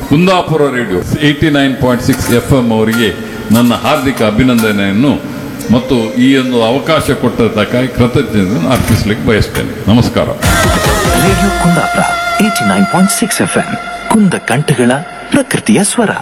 Kundapura radio eighty nine point six F M ಅವರಿಗೆ ನನ್ನ ಹಾರ್ದಿಕ ಅಭಿನಂದನೆಯನ್ನು ಮತ್ತು ಈ ಒಂದು ಅವಕಾಶ ಕೊಟ್ಟದಕ್ಕಾಗಿ ಕೃತಜ್ಞತೆಯನ್ನು ಅರ್ಪಿಸಲಿಕ್ಕೆ ಬಯಸ್ತೇನೆ ನಮಸ್ಕಾರ radio Kundapura eighty nine point six F M ಕುಂದ ಕಂಠಗಳ ಪ್ರಕೃತಿಯ ಸ್ವರ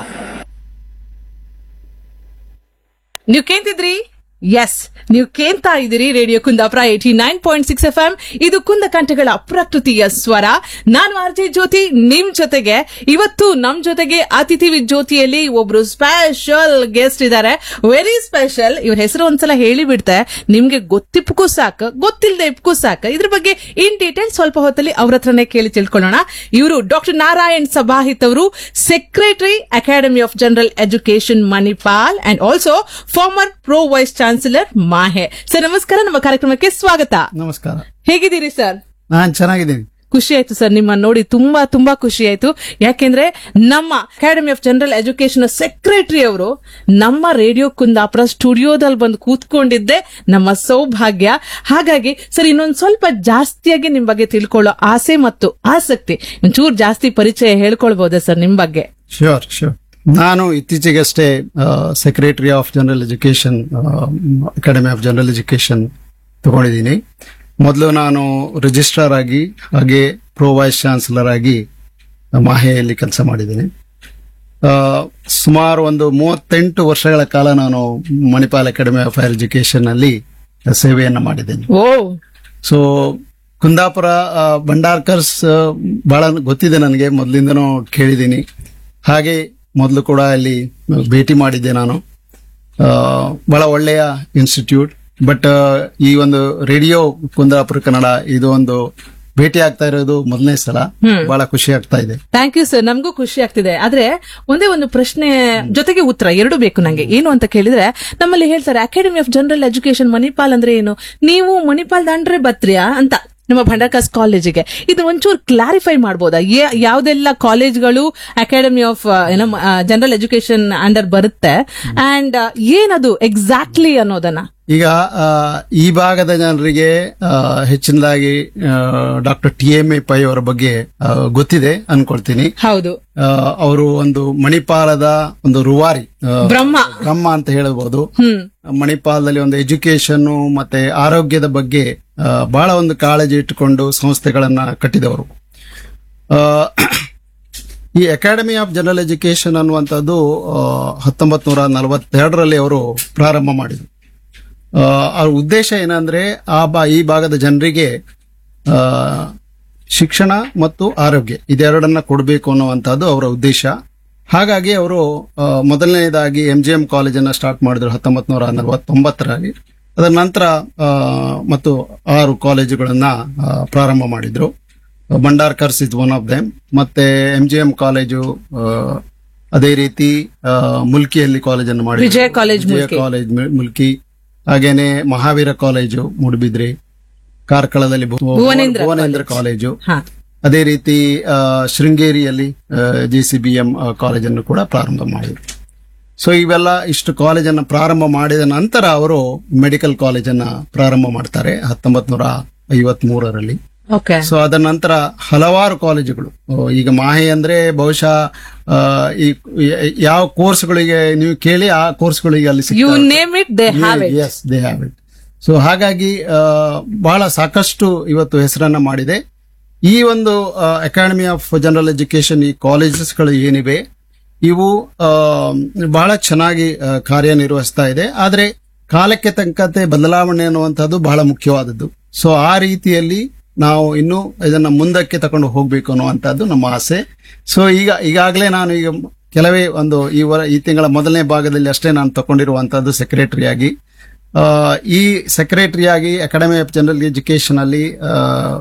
ನೀವು ಕೇಂತಿದ್ರಿ ಎಸ್ ನೀವು ಕೇಂತಾ ಇದ್ದೀರಿ radio Kundapura eighty nine point six F M ಇದು ಕುಂದ ಕಂಠಗಳ ಪ್ರಕೃತಿಯ ಸ್ವರ ನಾನು ಆರ್ಜೆ ಜ್ಯೋತಿ ನಿಮ್ ಜೊತೆಗೆ ಇವತ್ತು ನಮ್ ಜೊತೆಗೆ ಅತಿಥಿ ವಿತ್ ಜ್ಯೋತಿಯಲ್ಲಿ ಒಬ್ರು ಸ್ಪೆಷಲ್ ಗೆಸ್ಟ್ ಇದ್ದಾರೆ ವೆರಿ ಸ್ಪೆಷಲ್ ಇವ್ರ ಹೆಸರು ಒಂದ್ಸಲ ಹೇಳಿ ಬಿಡ್ತೆ ನಿಮ್ಗೆ ಗೊತ್ತಿಪ್ಪಕ್ಕೂ ಸಾಕು ಗೊತ್ತಿಲ್ಲದೆ ಇಪ್ಪಕ್ಕೂ ಸಾಕು ಇದ್ರ ಬಗ್ಗೆ ಇನ್ ಡೀಟೇಲ್ ಸ್ವಲ್ಪ ಹೊತ್ತಲ್ಲಿ ಅವ್ರ ಹತ್ರನೇ ಕೇಳಿ ತಿಳ್ಕೊಳ್ಳೋಣ ಇವರು ಡಾಕ್ಟರ್ ನಾರಾಯಣ್ ಸಭಾಹಿತ್ ಅವರು secretary academy of general education Manipal and also former pro vice chancellor MAHE sir ನಮಸ್ಕಾರ ನಮ್ಮ ಕಾರ್ಯಕ್ರಮಕ್ಕೆ ಸ್ವಾಗತ ನಮಸ್ಕಾರ ಹೇಗಿದ್ದೀರಿ ಸರ್ ನಾನ್ ಚೆನ್ನಾಗಿದ್ದೀನಿ ಖುಷಿ ಆಯ್ತು ಸರ್ ನಿಮ್ಮ ನೋಡಿ ತುಂಬಾ ತುಂಬಾ ಖುಷಿ ಆಯ್ತು ಯಾಕೆಂದ್ರೆ ನಮ್ಮ academy of general education secretary ಅವರು ನಮ್ಮ ರೇಡಿಯೋ ಕುಂದಾಪುರ ಸ್ಟುಡಿಯೋದಲ್ಲಿ ಬಂದು ಕೂತ್ಕೊಂಡಿದ್ದೆ ನಮ್ಮ ಸೌಭಾಗ್ಯ ಹಾಗಾಗಿ ಸರ್ ಇನ್ನೊಂದ್ ಸ್ವಲ್ಪ ಜಾಸ್ತಿಯಾಗಿ ನಿಮ್ ಬಗ್ಗೆ ತಿಳ್ಕೊಳ್ಳೋ ಆಸೆ ಮತ್ತು ಆಸಕ್ತಿ ಒಂಚೂರು ಜಾಸ್ತಿ ಪರಿಚಯ ಹೇಳ್ಕೊಳ್ಬಹುದಾ ಸರ್ ನಿಮ್ ಬಗ್ಗೆ ಶ್ಯೂರ್ ಶ್ಯೂರ್ ನಾನು ಇತ್ತೀಚೆಗಷ್ಟೇ secretary of general education academy of general education ತಗೊಂಡಿದ್ದೀನಿ ಮೊದಲು ನಾನು ರಿಜಿಸ್ಟ್ರಾರ್ ಆಗಿ ಹಾಗೆ ಪ್ರೋ ವೈಸ್ ಚಾನ್ಸಲರ್ ಆಗಿ ಮಾಹೆಯಲ್ಲಿ ಕೆಲಸ ಮಾಡಿದ್ದೀನಿ ಆ, ಸುಮಾರು ಒಂದು ಮೂವತ್ತೆಂಟು ವರ್ಷಗಳ ಕಾಲ ನಾನು Manipal academy of higher education ಅಲ್ಲಿ ಸೇವೆಯನ್ನ ಮಾಡಿದ್ದೇನೆ ಓ ಸೊ ಕುಂದಾಪುರ ಆ, ಭಂಡಾರ್ಕರ್ಸ್ ಆ, ಬಹಳ ಗೊತ್ತಿದೆ ನನಗೆ ಮೊದಲಿಂದನೂ ಕೇಳಿದ್ದೀನಿ ಹಾಗೆ ಮೊದಲು ಕೂಡ ಅಲ್ಲಿ ಭೇಟಿ ಮಾಡಿದ್ದೆ ನಾನು ಆ, ಬಹಳ ಒಳ್ಳೆಯ ಇನ್ಸ್ಟಿಟ್ಯೂಟ್ ಬಟ್ ಈ ಒಂದು ರೇಡಿಯೋ ಕುಂದಾಪುರ ಕನ್ನಡ ಇದು ಒಂದು ಭೇಟಿ ಆಗ್ತಾ ಇರೋದು ಮೊದಲನೇ ಸಲ ಬಹಳ ಖುಷಿ ಆಗ್ತಾ ಇದೆ ಥ್ಯಾಂಕ್ ಯು ಸರ್ ನಮಗೂ ಖುಷಿ ಆಗ್ತಿದೆ ಆದ್ರೆ ಒಂದೇ ಒಂದು ಪ್ರಶ್ನೆ ಜೊತೆಗೆ ಉತ್ತರ ಎರಡು ಬೇಕು ನಂಗೆ ಏನು ಅಂತ ಕೇಳಿದ್ರೆ ನಮ್ಮಲ್ಲಿ ಹೇಳ್ತಾರೆ academy of general education Manipal ಅಂದ್ರೆ ಏನು ನೀವು ಮಣಿಪಾಲ್ ದಾಂಡ್ರೆ ಬತ್ರಿಯಾ ಅಂತ ನಮ್ಮ ಭಂಡಾರ್ಕಾಸ್ ಕಾಲೇಜಿಗೆ ಇದು ಒಂಚೂರು ಕ್ಲಾರಿಫೈ ಮಾಡ್ಬೋದಾ ಯಾ- ಯಾವ್ದೆಲ್ಲ ಕಾಲೇಜ್ಗಳು ಅಕಾಡೆಮಿ ಆಫ್ ಏನೋ ಜನರಲ್ ಎಜುಕೇಶನ್ ಅಂಡರ್ ಬರುತ್ತೆ ಅಂಡ್ ಏನದು ಎಕ್ಸಾಕ್ಟ್ಲಿ ಅನ್ನೋದನ್ನ ಈಗ ಆ, ಈ ಭಾಗದ ಜನರಿಗೆ ಆ, ಹೆಚ್ಚಿನದಾಗಿ doctor T M A Pai ಅವರ ಬಗ್ಗೆ ಆ, ಗೊತ್ತಿದೆ ಅನ್ಕೊಳ್ತೀನಿ ಹೌದು ಅವರು ಒಂದು ಮಣಿಪಾಲದ ಒಂದು ರೂವಾರಿ ಆ, ಬ್ರಹ್ಮ ಬ್ರಹ್ಮ ಅಂತ ಹೇಳಬಹುದು ಹ್ಮ್ ಮಣಿಪಾಲದಲ್ಲಿ ಒಂದು ಎಜುಕೇಶನ್ ಮತ್ತೆ ಆರೋಗ್ಯದ ಬಗ್ಗೆ ಆ, ಬಹಳ ಒಂದು ಕಾಳಜಿ ಇಟ್ಟುಕೊಂಡು ಸಂಸ್ಥೆಗಳನ್ನ ಕಟ್ಟಿದವರು ಆ, ಈ ಅಕಾಡೆಮಿ ಆಫ್ ಜನರಲ್ ಎಜುಕೇಶನ್ ಅನ್ನುವಂಥದ್ದು ಹತ್ತೊಂಬತ್ ನೂರ ನಲವತ್ತೆರಡರಲ್ಲಿ ಅವರು ಪ್ರಾರಂಭ ಮಾಡಿದರು ಆ, ಅವ್ರ ಉದ್ದೇಶ ಏನಂದ್ರೆ ಆ ಬಾ ಈ ಭಾಗದ ಜನರಿಗೆ ಆ, ಶಿಕ್ಷಣ ಮತ್ತು ಆರೋಗ್ಯ ಇದೆರಡನ್ನ ಕೊಡಬೇಕು ಅನ್ನುವಂಥದ್ದು ಅವರ ಉದ್ದೇಶ ಹಾಗಾಗಿ ಅವರು ಆ, ಮೊದಲನೇದಾಗಿ ಎಂ ಜಿ ಎಂ ಕಾಲೇಜನ್ನು ಸ್ಟಾರ್ಟ್ ಮಾಡಿದ್ರು ಹತ್ತೊಂಬತ್ ನೂರ ನಲವತ್ತೊಂಬತ್ತರಲ್ಲಿ ಅದರ ನಂತರ ಆ, ಮತ್ತು ಆರು ಕಾಲೇಜುಗಳನ್ನ ಆ, ಪ್ರಾರಂಭ ಮಾಡಿದ್ರು Bhandarkars is one of them ಮತ್ತೆ ಎಂ ಜಿ ಎಂ ಕಾಲೇಜು ಆ, ಅದೇ ರೀತಿ ಆ, ಮುಲ್ಕಿಯಲ್ಲಿ ಕಾಲೇಜನ್ನು ಮಾಡಿದ್ರು ವಿಜಯ ಕಾಲೇಜ್ ವಿಜಯ ಮುಲ್ಕಿ. ಕಾಲೇಜ್ ಮು- ಮುಲ್ಕಿ ಹಾಗೇನೆ ಮಹಾವೀರ ಕಾಲೇಜು ಮೂಡುಬಿದ್ರೆ ಕಾರ್ಕಳದಲ್ಲಿ ಭು- ಭುವನೇಂದ್ರ ಭುವನೇಂದ್ರ ಕಾಲೇಜು ಹಾ ಅದೇ ರೀತಿ ಆ, ಶೃಂಗೇರಿಯಲ್ಲಿ ಜಿ ಸಿ ಬಿ ಎಂ ಕಾಲೇಜನ್ನು ಕೂಡ ಪ್ರಾರಂಭ ಮಾಡಿದ್ರು ಸೊ ಇವೆಲ್ಲ ಇಷ್ಟು ಕಾಲೇಜನ್ನು ಪ್ರಾರಂಭ ಮಾಡಿದ ನಂತರ ಅವರು ಮೆಡಿಕಲ್ ಕಾಲೇಜನ್ನ ಪ್ರಾರಂಭ ಮಾಡ್ತಾರೆ ಹತ್ತೊಂಬತ್ ನೂರ ಐವತ್ ಮೂರರಲ್ಲಿ ಓಕೆ ಸೊ ಅದರ ನಂತರ ಹಲವಾರು ಕಾಲೇಜುಗಳು ಓ, ಈಗ ಮಾಹೆ ಅಂದ್ರೆ ಬಹುಶಃ ಆ, ಈ ಈ- ಯಾವ ಕೋರ್ಸ್ಗಳಿಗೆ ನೀವು ಕೇಳಿ ಆ ಕೋರ್ಸ್ಗಳಿಗೆ ಅಲ್ಲಿ you name it they have it yes they have it so ಹಾಗಾಗಿ ಆ, ಬಹಳ ಸಾಕಷ್ಟು ಇವತ್ತು ಹೆಸರನ್ನ ಮಾಡಿದೆ ಈ ಒಂದು ಅಕಾಡೆಮಿ ಆಫ್ ಜನರಲ್ ಎಜುಕೇಶನ್ ಈ ಕಾಲೇಜಸ್ಗಳು ಏನಿವೆ ಇವು ಆ, ಬಹಳ ಚೆನ್ನಾಗಿ ಆ, ಕಾರ್ಯನಿರ್ವಹಿಸ್ತಾ ಇದೆ ಆದ್ರೆ ಕಾಲಕ್ಕೆ ತಕ್ಕಂತೆ ಬದಲಾವಣೆ ಅನ್ನುವಂಥದ್ದು ಬಹಳ ಮುಖ್ಯವಾದದ್ದು ಸೊ ಆ ರೀತಿಯಲ್ಲಿ ನಾವು ಇನ್ನು ಇದನ್ನ ಮುಂದಕ್ಕೆ ತಗೊಂಡು ಹೋಗ್ಬೇಕು ಅನ್ನುವಂಥದ್ದು ನಮ್ಮ ಆಸೆ ಸೊ ಈಗ ಈಗಾಗಲೇ ನಾನು ಈಗ ಕೆಲವೇ ಒಂದು ಈ ವರ ಈ ತಿಂಗಳ ಮೊದಲನೇ ಭಾಗದಲ್ಲಿ ಅಷ್ಟೇ ನಾನು ತಗೊಂಡಿರುವಂತಹದ್ದು ಸೆಕ್ರೆಟರಿಯಾಗಿ ಆ, ಈ ಸೆಕ್ರೆಟರಿಯಾಗಿ ಅಕಾಡೆಮಿ ಆಫ್ ಜನರಲ್ ಎಜುಕೇಶನ್ ಅಲ್ಲಿ ಆ,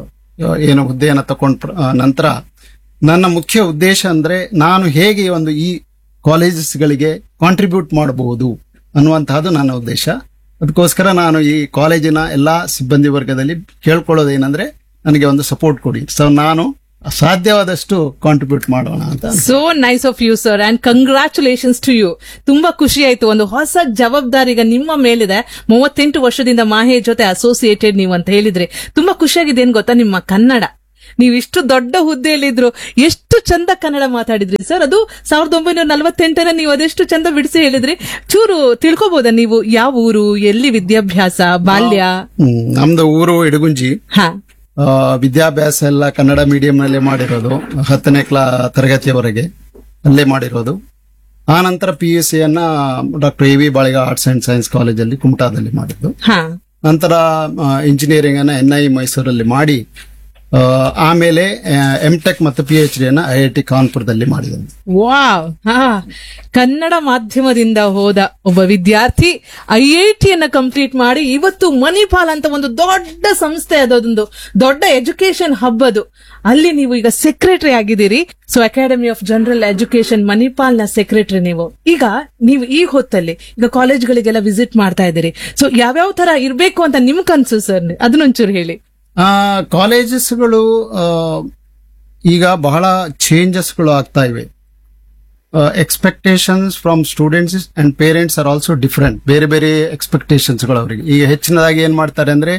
ಏನು ಹುದ್ದೆಯನ್ನು ತಗೊಂಡ ನಂತರ ನನ್ನ ಮುಖ್ಯ ಉದ್ದೇಶ ಅಂದ್ರೆ ನಾನು ಹೇಗೆ ಒಂದು ಈ ಕಾಲೇಜಸ್ಗಳಿಗೆ ಕಾಂಟ್ರಿಬ್ಯೂಟ್ ಮಾಡಬಹುದು ಅನ್ನುವಂತಹದ್ದು ನನ್ನ ಉದ್ದೇಶ ಅದಕ್ಕೋಸ್ಕರ ನಾನು ಈ ಕಾಲೇಜಿನ ಎಲ್ಲಾ ಸಿಬ್ಬಂದಿ ವರ್ಗದಲ್ಲಿ ಕೇಳ್ಕೊಳ್ಳೋದೇನಂದ್ರೆ ನನಗೆ ಒಂದು ಸಪೋರ್ಟ್ ಕೊಡಿ ಸೊ ನಾನು ಸಾಧ್ಯವಾದಷ್ಟು ಕಾಂಟ್ರಿಬ್ಯೂಟ್ ಮಾಡೋಣ ಅಂತ so nice of you sir and congratulations to you ತುಂಬಾ ಖುಷಿ ಆಯ್ತು ಒಂದು ಹೊಸ ಜವಾಬ್ದಾರಿ ಈಗ ನಿಮ್ಮ ಮೇಲಿದೆ ಮೂವತ್ತೆಂಟು ವರ್ಷದಿಂದ ಮಾಹೆ ಜೊತೆ ಅಸೋಸಿಯೇಟೆಡ್ ನೀವು ಅಂತ ಹೇಳಿದ್ರಿ ತುಂಬಾ ಖುಷಿಯಾಗಿದೆ ಏನ್ ಗೊತ್ತಾ ನಿಮ್ಮ ಕನ್ನಡ ನೀವು ಇಷ್ಟು ದೊಡ್ಡ ಹುದ್ದೆಯಲ್ಲಿದ್ರು ಎಷ್ಟು ಚಂದ ಕನ್ನಡ ಮಾತಾಡಿದ್ರಿ ಸರ್ ಅದು ಸಾವಿರದ ಒಂಬೈನೂರ ನಲವತ್ತೆಂಟರ ನೀವು ಅದೆಷ್ಟು ಚಂದ ಬಿಡಿಸಿ ಹೇಳಿದ್ರಿ ಚೂರು ತಿಳ್ಕೊಬೋದಾ ನೀವು ಯಾವ ಊರು ಎಲ್ಲಿ ವಿದ್ಯಾಭ್ಯಾಸ ಬಾಲ್ಯ ಹ್ಮ್, ನಮ್ದು ಊರು ಇಡಗುಂಜಿ ಹಾ ಆ, ವಿದ್ಯಾಭ್ಯಾಸ ಎಲ್ಲ ಕನ್ನಡ ಮೀಡಿಯಂ ನಲ್ಲೇ ಮಾಡಿರೋದು ಹತ್ತನೇ ಕ್ಲಾ ತರಗತಿಯವರೆಗೆ ಅಲ್ಲೇ ಮಾಡಿರೋದು ಆ ನಂತರ ಪಿ ಯು ಸಿಯನ್ನ doctor A V Baliga arts and science ಕಾಲೇಜಲ್ಲಿ ಕುಮಟಾದಲ್ಲಿ ಮಾಡಿದ್ದು ಹಾ ನಂತರ ಇಂಜಿನಿಯರಿಂಗ್ ಅನ್ನ ಎನ್ ಐ ಮೈಸೂರಲ್ಲಿ ಮಾಡಿ ಆ, ಆಮೇಲೆ ಎಂ ಟೆಕ್ ಮತ್ತು ಪಿ ಎಚ್ ಡಿ ಅನ್ನ ಐ ಐ ಟಿ ಕಾನ್ಪುರದಲ್ಲಿ ಮಾಡಿದ್ದೇನೆ ವಾವ್ ಹಾ ಕನ್ನಡ ಮಾಧ್ಯಮದಿಂದ ಹೋದ ಒಬ್ಬ ವಿದ್ಯಾರ್ಥಿ ಐ ಐ ಟಿಯನ್ನ ಕಂಪ್ಲೀಟ್ ಮಾಡಿ ಇವತ್ತು ಮಣಿಪಾಲ್ ಅಂತ ಒಂದು ದೊಡ್ಡ ಸಂಸ್ಥೆ ಅದೊಂದು ದೊಡ್ಡ ಎಜುಕೇಶನ್ ಹಬ್ ಅದು ಅಲ್ಲಿ ನೀವು ಈಗ ಸೆಕ್ರೆಟರಿ ಆಗಿದ್ದೀರಿ so academy of general education Manipal ನ ಸೆಕ್ರೆಟರಿ ನೀವು ಈಗ ನೀವು ಈ ಹೊತ್ತಲ್ಲಿ ಈಗ ಕಾಲೇಜ್ಗಳಿಗೆಲ್ಲ ವಿಸಿಟ್ ಮಾಡ್ತಾ ಇದ್ದೀರಿ ಸೊ ಯಾವ್ಯಾವ ತರ ಇರ್ಬೇಕು ಅಂತ ನಿಮ್ ಕನ್ಸು ಸರ್ ಅದನ್ನೊಂಚೂರು ಹೇಳಿ ಆ ಕಾಲೇಜಸ್ಗಳು ಆ, ಈಗ ಬಹಳ ಚೇಂಜಸ್ಗಳು ಆಗ್ತಾ ಇವೆ expectations from students and parents are also different ಬೇರೆ ಬೇರೆ ಎಕ್ಸ್ಪೆಕ್ಟೇಷನ್ಸ್ಗಳು ಅವರಿಗೆ ಈಗ ಹೆಚ್ಚಿನದಾಗಿ ಏನ್ ಮಾಡ್ತಾರೆ ಅಂದ್ರೆ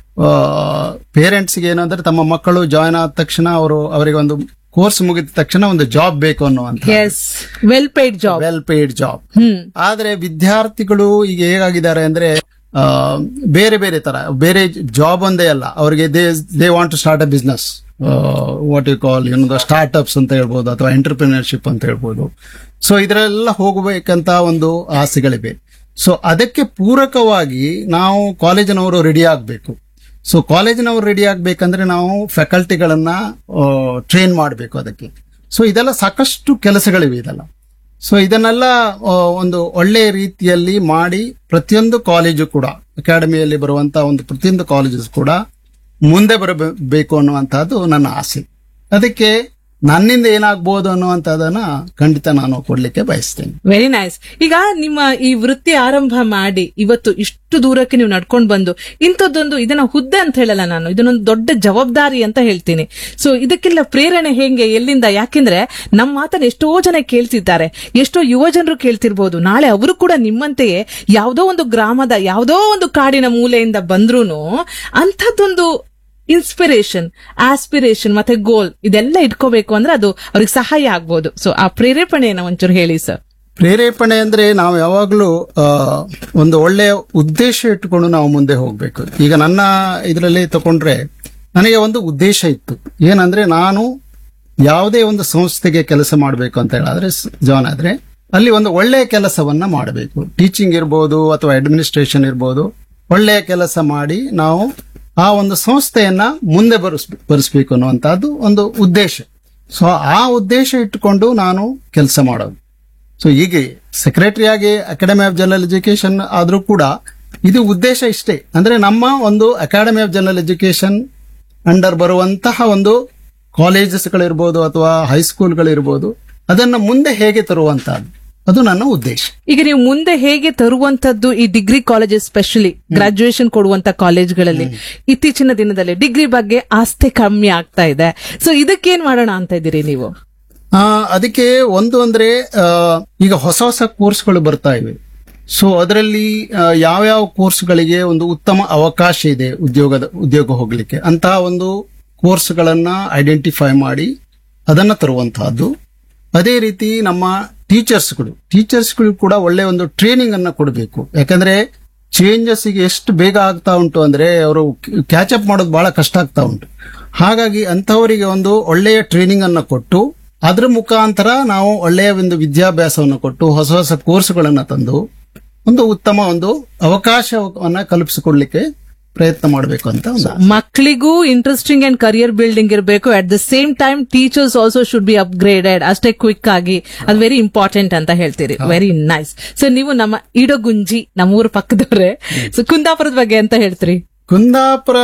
ಪೇರೆಂಟ್ಸ್ಗೆ ಏನಂದ್ರೆ ತಮ್ಮ ಮಕ್ಕಳು ಜಾಯ್ನ್ ಆದ ತಕ್ಷಣ ಅವರು ಅವರಿಗೆ ಒಂದು ಕೋರ್ಸ್ ಮುಗಿದ ತಕ್ಷಣ ಒಂದು ಜಾಬ್ ಬೇಕು ಅನ್ನುವಂತ yes well paid job well paid job hmm ಆದ್ರೆ ವಿದ್ಯಾರ್ಥಿಗಳು ಈಗ ಹೇಗಾಗಿದ್ದಾರೆ ಅಂದ್ರೆ ಆ, ಬೇರೆ ಬೇರೆ ತರ ಬೇರೆ ಜಾಬ್ ಒಂದೇ ಅಲ್ಲ ಅವರಿಗೆ they they want to start a business what you call ಏನೊಂದು ಸ್ಟಾರ್ಟ್ಅಪ್ಸ್ ಅಂತ ಹೇಳ್ಬೋದು ಅಥವಾ ಎಂಟರ್ಪ್ರಿನರ್ಶಿಪ್ ಅಂತ ಹೇಳ್ಬೋದು ಸೊ ಇದರೆಲ್ಲ ಹೋಗಬೇಕಂತ ಒಂದು ಆಸೆಗಳಿವೆ ಸೊ ಅದಕ್ಕೆ ಪೂರಕವಾಗಿ ನಾವು ಕಾಲೇಜಿನವರು ರೆಡಿ ಆಗಬೇಕು ಸೊ ಕಾಲೇಜಿನವರು ರೆಡಿ ಆಗ್ಬೇಕಂದ್ರೆ ನಾವು ಫ್ಯಾಕಲ್ಟಿಗಳನ್ನ ಟ್ರೈನ್ ಮಾಡಬೇಕು ಅದಕ್ಕೆ ಸೊ ಇದೆಲ್ಲ ಸಾಕಷ್ಟು ಕೆಲಸಗಳಿವೆ ಇದೆಲ್ಲ ಸೊ ಇದನ್ನೆಲ್ಲ ಆ, ಒಂದು ಒಳ್ಳೆ ರೀತಿಯಲ್ಲಿ ಮಾಡಿ ಪ್ರತಿಯೊಂದು ಕಾಲೇಜು ಕೂಡ ಅಕಾಡೆಮಿಯಲ್ಲಿ ಬರುವಂತಹ ಒಂದು ಪ್ರತಿಯೊಂದು ಕಾಲೇಜಸ್ ಕೂಡ ಮುಂದೆ ಬರಬೇಕು ಅನ್ನುವಂತಹದ್ದು ನನ್ನ ಆಸೆ ಅದಕ್ಕೆ ನನ್ನಿಂದ ಏನಾಗ್ಬೋದು ಅನ್ನುವಂಥದ್ದನ್ನ ಖಂಡಿತ ನಾನು ಕೊಡ್ಲಿಕ್ಕೆ ಬಯಸ್ತೇನೆ ವೆರಿ ನೈಸ್ ಈಗ ನಿಮ್ಮ ಈ ವೃತ್ತಿ ಆರಂಭ ಮಾಡಿ ಇವತ್ತು ಇಷ್ಟು ದೂರಕ್ಕೆ ನೀವು ನಡ್ಕೊಂಡು ಬಂದು ಇಂಥದ್ದೊಂದು ಇದನ್ನ ಹುದ್ದೆ ಅಂತ ಹೇಳಲ್ಲ ನಾನು ಇದನ್ನೊಂದು ದೊಡ್ಡ ಜವಾಬ್ದಾರಿ ಅಂತ ಹೇಳ್ತೀನಿ ಸೊ ಇದಕ್ಕೆಲ್ಲ ಪ್ರೇರಣೆ ಹೆಂಗೆ ಎಲ್ಲಿಂದ ಯಾಕೆಂದ್ರೆ ನಮ್ಮ ಮಾತನ್ನ ಎಷ್ಟೋ ಜನ ಕೇಳ್ತಿದ್ದಾರೆ ಎಷ್ಟೋ ಯುವ ಜನರು ಕೇಳ್ತಿರ್ಬೋದು ನಾಳೆ ಅವರು ಕೂಡ ನಿಮ್ಮಂತೆಯೇ ಯಾವುದೋ ಒಂದು ಗ್ರಾಮದ ಯಾವುದೋ ಒಂದು ಕಾಡಿನ ಮೂಲೆಯಿಂದ ಬಂದ್ರೂನು ಅಂಥದ್ದೊಂದು ಇನ್ಸ್ಪಿರೇಷನ್ ಆಸ್ಪಿರೇಷನ್ ಮತ್ತೆ ಗೋಲ್ ಇದೆಲ್ಲ ಇಟ್ಕೋಬೇಕು ಅಂದ್ರೆ ಅದು ಅವ್ರಿಗೆ ಸಹಾಯ ಆಗ್ಬೋದು ಸೊ ಆ ಪ್ರೇರೇಪಣೆಯನ್ನ ಒಂಚೂರು ಹೇಳಿ ಸರ್ ಪ್ರೇರೇಪಣೆ ಅಂದ್ರೆ ನಾವು ಯಾವಾಗಲೂ ಆ, ಒಂದು ಒಳ್ಳೆಯ ಉದ್ದೇಶ ಇಟ್ಟುಕೊಂಡು ನಾವು ಮುಂದೆ ಹೋಗ್ಬೇಕು ಈಗ ನನ್ನ ಇದರಲ್ಲಿ ತಗೊಂಡ್ರೆ ನನಗೆ ಒಂದು ಉದ್ದೇಶ ಇತ್ತು ಏನಂದ್ರೆ ನಾನು ಯಾವುದೇ ಒಂದು ಸಂಸ್ಥೆಗೆ ಕೆಲಸ ಮಾಡಬೇಕು ಅಂತ ಹೇಳಿದ್ರೆ ಜಾನ್ ಆದ್ರೆ ಅಲ್ಲಿ ಒಂದು ಒಳ್ಳೆಯ ಕೆಲಸವನ್ನ ಮಾಡಬೇಕು ಟೀಚಿಂಗ್ ಇರ್ಬೋದು ಅಥವಾ ಅಡ್ಮಿನಿಸ್ಟ್ರೇಷನ್ ಇರ್ಬೋದು ಒಳ್ಳೆಯ ಕೆಲಸ ಮಾಡಿ ನಾವು ಆ ಒಂದು ಸಂಸ್ಥೆಯನ್ನ ಮುಂದೆ ಬರಿಸ್ ಬರಿಸ್ಬೇಕು ಅನ್ನುವಂತಹದ್ದು ಒಂದು ಉದ್ದೇಶ ಸೊ ಆ ಉದ್ದೇಶ ಇಟ್ಟುಕೊಂಡು ನಾನು ಕೆಲಸ ಮಾಡೋದು ಸೊ ಹೀಗೆ ಸೆಕ್ರೆಟರಿ ಆಗಿ ಅಕಾಡೆಮಿ ಆಫ್ ಜನರಲ್ ಎಜುಕೇಶನ್ ಆದ್ರೂ ಕೂಡ ಇದು ಉದ್ದೇಶ ಇಷ್ಟೇ ಅಂದ್ರೆ ನಮ್ಮ ಒಂದು academy of general education under ಬರುವಂತಹ ಒಂದು ಕಾಲೇಜಸ್ಗಳಿರ್ಬೋದು ಅಥವಾ ಹೈಸ್ಕೂಲ್ಗಳಿರ್ಬೋದು ಅದನ್ನ ಮುಂದೆ ಹೇಗೆ ತರುವಂತಹದ್ದು ಅದು ನನ್ನ ಉದ್ದೇಶ ಈಗ ನೀವು ಮುಂದೆ ಹೇಗೆ ತರುವಂತದ್ದು ಈ ಡಿಗ್ರಿ ಕಾಲೇಜಸ್ ಸ್ಪೆಷಲಿ ಗ್ರಾಜುಯೇಷನ್ ಕೊಡುವಂತ ಕಾಲೇಜ್ಗಳಲ್ಲಿ ಇತ್ತೀಚಿನ ದಿನದಲ್ಲಿ ಡಿಗ್ರಿ ಬಗ್ಗೆ ಆಸ್ತಿ ಕಮ್ಮಿ ಆಗ್ತಾ ಇದೆ ಸೊ ಇದಕ್ಕೇನ್ ಮಾಡೋಣ ಅಂತ ಇದ್ದೀರಿ ನೀವು ಆ, ಅದಕ್ಕೆ ಒಂದು ಅಂದ್ರೆ ಆ, ಈಗ ಹೊಸ ಹೊಸ ಕೋರ್ಸ್ಗಳು ಬರ್ತಾ ಇವೆ ಸೊ ಅದರಲ್ಲಿ ಯಾವ್ಯಾವ ಕೋರ್ಸ್ಗಳಿಗೆ ಒಂದು ಉತ್ತಮ ಅವಕಾಶ ಇದೆ ಉದ್ಯೋಗದ ಉದ್ಯೋಗ ಹೋಗ್ಲಿಕ್ಕೆ ಅಂತಹ ಒಂದು ಕೋರ್ಸ್ಗಳನ್ನ ಐಡೆಂಟಿಫೈ ಮಾಡಿ ಅದನ್ನ ತರುವಂತಹದ್ದು ಅದೇ ರೀತಿ ನಮ್ಮ ಟೀಚರ್ಸ್ಗಳು ಟೀಚರ್ಸ್ಗಳು ಕೂಡ ಒಳ್ಳೆ ಒಂದು ಟ್ರೈನಿಂಗ್ ಅನ್ನ ಕೊಡಬೇಕು ಯಾಕಂದ್ರೆ ಚೇಂಜಸ್ ಈಗ ಎಷ್ಟು ಬೇಗ ಆಗ್ತಾ ಉಂಟು ಅಂದ್ರೆ ಅವರು ಕ್ಯಾಚ್ ಅಪ್ ಮಾಡೋದು ಬಹಳ ಕಷ್ಟ ಆಗ್ತಾ ಉಂಟು ಹಾಗಾಗಿ ಅಂತಹವರಿಗೆ ಒಂದು ಒಳ್ಳೆಯ ಟ್ರೈನಿಂಗ್ ಅನ್ನ ಕೊಟ್ಟು ಅದ್ರ ಮುಖಾಂತರ ನಾವು ಒಳ್ಳೆಯ ಒಂದು ವಿದ್ಯಾಭ್ಯಾಸವನ್ನು ಕೊಟ್ಟು ಹೊಸ ಹೊಸ ಕೋರ್ಸ್ಗಳನ್ನ ತಂದು ಒಂದು ಉತ್ತಮ ಒಂದು ಅವಕಾಶವನ್ನ ಕಲ್ಪಿಸಿಕೊಡ್ಲಿಕ್ಕೆ ಪ್ರಯತ್ನ ಮಾಡಬೇಕು ಅಂತ ಒಂದು ಆಸೆ. ಮಕ್ಕಳಿಗೂ ಇಂಟ್ರೆಸ್ಟಿಂಗ್ ಅಂಡ್ ಕರಿಯರ್ ಬಿಲ್ಡಿಂಗ್ ಇರಬೇಕು at the same time teachers also should be upgraded ಅಷ್ಟೇ ಕ್ವಿಕ್ ಆಗಿ ಅದು ವೆರಿ ಇಂಪಾರ್ಟೆಂಟ್ ಅಂತ ಹೇಳ್ತೀರಿ ವೆರಿ ನೈಸ್ ಸೊ ನೀವು ನಮ್ಮ ಇಡಗುಂಜಿ ನಮ್ಮೂರ ಪಕ್ಕದವ್ರೆ ಸೊ ಕುಂದಾಪುರದ ಬಗ್ಗೆ ಅಂತ ಹೇಳ್ತೀರಿ Kundapura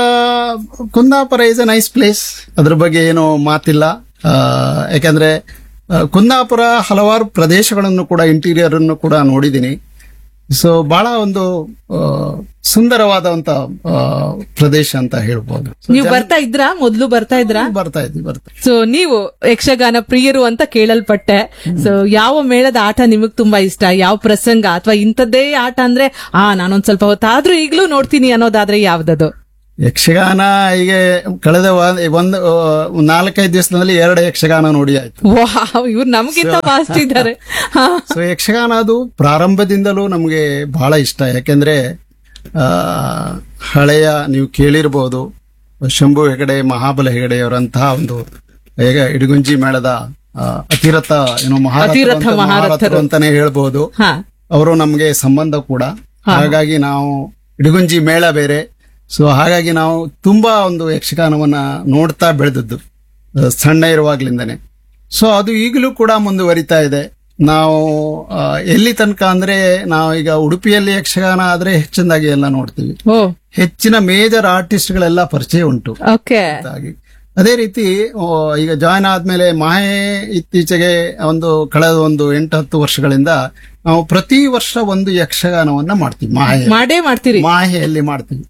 Kundapura is a nice place ಅದ್ರ ಬಗ್ಗೆ ಏನು ಮಾತಿಲ್ಲ ಆ, ಯಾಕಂದ್ರೆ ಆ, ಕುಂದಾಪುರ ಹಲವಾರು ಪ್ರದೇಶಗಳನ್ನು ಕೂಡ ಇಂಟೀರಿಯರ್ ಅನ್ನು ಕೂಡ ನೋಡಿದ್ದೀನಿ ಸೊ ಬಹಳ ಒಂದು ಆ, ಸುಂದರವಾದಂತ ಆ, ಪ್ರದೇಶ ಅಂತ ಹೇಳ್ಬೋದು ನೀವು ಬರ್ತಾ ಇದ್ರಾ ಮೊದ್ಲು ಬರ್ತಾ ಇದ್ರಾ ಬರ್ತಾ ಇದ್ವಿ ಬರ್ತಾ ಸೊ ನೀವು ಯಕ್ಷಗಾನ ಪ್ರಿಯರು ಅಂತ ಕೇಳಲ್ಪಟ್ಟೆ ಸೊ ಯಾವ ಮೇಳದ ಆಟ ನಿಮಗ್ ತುಂಬಾ ಇಷ್ಟ ಯಾವ ಪ್ರಸಂಗ ಅಥವಾ ಇಂಥದ್ದೇ ಆಟ ಅಂದ್ರೆ ಆ ನಾನೊಂದ್ ಸ್ವಲ್ಪ ಹೊತ್ತಾದ್ರೂ ಈಗ್ಲೂ ನೋಡ್ತೀನಿ ಅನ್ನೋದಾದ್ರೆ ಯಾವ್ದದು ಯಕ್ಷಗಾನ ಈಗ ಕಳೆದ ವ- ಒಂದು ಆ, ನಾಲ್ಕೈದು ದಿವಸದಲ್ಲಿ ಎರಡು ಯಕ್ಷಗಾನ ನೋಡಿ ಆಯ್ತು ವಾವ್ ಇವ್ರು ನಮ್ಗಿಂತ ಫಾಸ್ಟ್ ಇದ್ದಾರೆ ಹಾ. ಸೊ ಯಕ್ಷಗಾನ ಅದು ಪ್ರಾರಂಭದಿಂದಲೂ ನಮಗೆ ಬಹಳ ಇಷ್ಟ ಯಾಕೆಂದ್ರೆ ಆ, ಹಳೆಯ ನೀವು ಕೇಳಿರ್ಬೋದು ಶಂಭು ಹೆಗಡೆ ಮಹಾಬಲ ಹೆಗಡೆಯವರಂತಹ ಒಂದು ಈಗ ಇಡಗುಂಜಿ ಮೇಳದ ಆ, ಅತಿರಥ ಏನೋ ಮಹಾರಥರು ಅತಿರಥ ಅಂತ- ಮಹಾರಥರು. ಮಹಾರಥರು ಅಂತಾನೆ ಹೇಳ್ಬೋದು ಹಾ ಅವರು ನಮಗೆ ಸಂಬಂಧ ಕೂಡ ಹಾಗಾಗಿ ನಾವು ಇಡಗುಂಜಿ ಮೇಳ ಬೇರೆ ಸೊ ಹಾಗಾಗಿ ನಾವು ತುಂಬಾ ಒಂದು ಯಕ್ಷಗಾನವನ್ನ ನೋಡ್ತಾ ಬೆಳೆದದ್ದು ಆ, ಸಣ್ಣ ಇರುವಾಗ್ಲಿಂದನೇ ಸೊ ಅದು ಈಗಲೂ ಕೂಡ ಮುಂದುವರಿತಾ ಇದೆ ನಾವು ಆ, ಎಲ್ಲಿ ತನಕ ಅಂದ್ರೆ ನಾವು ಈಗ ಉಡುಪಿಯಲ್ಲಿ ಯಕ್ಷಗಾನ ಆದ್ರೆ ಹೆಚ್ಚಿನದಾಗಿ ಎಲ್ಲ ನೋಡ್ತೀವಿ ಓ ಹೆಚ್ಚಿನ ಮೇಜರ್ ಆರ್ಟಿಸ್ಟ್ಗಳೆಲ್ಲ ಪರಿಚಯ ಉಂಟು ಓಕೆ ಹಾಗಾಗಿ ಅದೇ ರೀತಿ ಆ, ಈಗ ಜಾಯ್ನ್ ಆದ್ಮೇಲೆ ಮಾಹೆ ಇತ್ತೀಚೆಗೆ ಒಂದು ಕಳೆದ ಒಂದು ಎಂಟು ಹತ್ತು ವರ್ಷಗಳಿಂದ ನಾವು ಪ್ರತಿ ವರ್ಷ ಒಂದು ಯಕ್ಷಗಾನವನ್ನ ಮಾಡ್ತೀವಿ ಮಾಹೆ ಮಾಡೇ ಮಾಡ್ತೀರಿ ಮಾಹೆಯಲ್ಲಿ ಮಾಡ್ತೀವಿ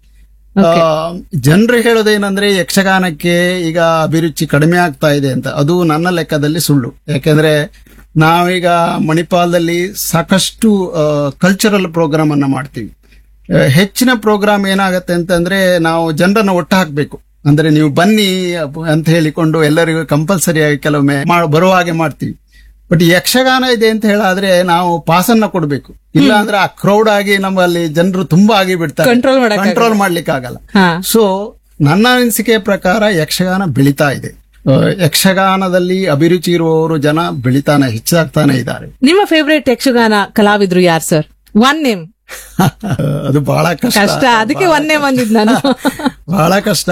ಜನರು ಹೇಳೋದೇನಂದ್ರೆ ಯಕ್ಷಗಾನಕ್ಕೆ ಈಗ ಅಭಿರುಚಿ ಕಡಿಮೆ ಆಗ್ತಾ ಇದೆ ಅಂತ ಅದು ನನ್ನ ಲೆಕ್ಕದಲ್ಲಿ ಸುಳ್ಳು ಯಾಕೆಂದ್ರೆ ನಾವೀಗ ಮಣಿಪಾಲದಲ್ಲಿ ಸಾಕಷ್ಟು ಕಲ್ಚರಲ್ ಪ್ರೋಗ್ರಾಮ್ ಅನ್ನ ಮಾಡ್ತೀವಿ ಆ, ಹೆಚ್ಚಿನ ಪ್ರೋಗ್ರಾಮ್ ಏನಾಗತ್ತೆ ಅಂತಂದ್ರೆ ನಾವು ಜನರನ್ನ ಒಟ್ಟು ಹಾಕ್ಬೇಕು ಅಂದ್ರೆ ನೀವು ಬನ್ನಿ ಅಪ್- ಅಂತ ಹೇಳಿಕೊಂಡು ಎಲ್ಲರಿಗೂ ಕಂಪಲ್ಸರಿ ಆಗಿ ಕೆಲವೊಮ್ಮೆ ಮಾಡ್- ಬರುವ ಹಾಗೆ ಮಾಡ್ತೀವಿ ಬಟ್ ಯಕ್ಷಗಾನ ಇದೆ ಅಂತ ಹೇಳಾದ್ರೆ ನಾವು ಪಾಸನ್ನ ಕೊಡ್ಬೇಕು ಇಲ್ಲ ಅಂದ್ರೆ ಆ ಕ್ರೌಡ್ ಆಗಿ ನಮ್ಮಲ್ಲಿ ಜನರು ತುಂಬಾ ಆಗಿ ಬಿಡ್ತಾರೆ Control ಮಾಡಕ್ಕಾಗಲ್ಲ. ಕಂಟ್ರೋಲ್ ಮಾಡ್ಲಿಕ್ಕೆ ಆಗಲ್ಲ ಹಾ ಸೊ ನನ್ನ ಅನಿಸಿಕೆ ಪ್ರಕಾರ ಯಕ್ಷಗಾನ ಬೆಳಿತಾ ಇದೆ ಆ, ಯಕ್ಷಗಾನದಲ್ಲಿ ಅಭಿರುಚಿ ಇರುವವರು ಜನ ಬೆಳಿತಾನೆ ಹೆಚ್ಚಾಗ್ತಾನೆ ಇದ್ದಾರೆ ನಿಮ್ಮ ಫೇವರೇಟ್ ಯಕ್ಷಗಾನ ಕಲಾವಿದ್ರು ಯಾರು ಸರ್ ಒನ್ ನೇಮ್ ಅದು ಬಹಳ ಕಷ್ಟ ಕಷ್ಟ ಅದಕ್ಕೆ ಒನ್ ನೇಮ್ ಅಂದಿದ್ ನಾನು ಬಹಳ ಕಷ್ಟ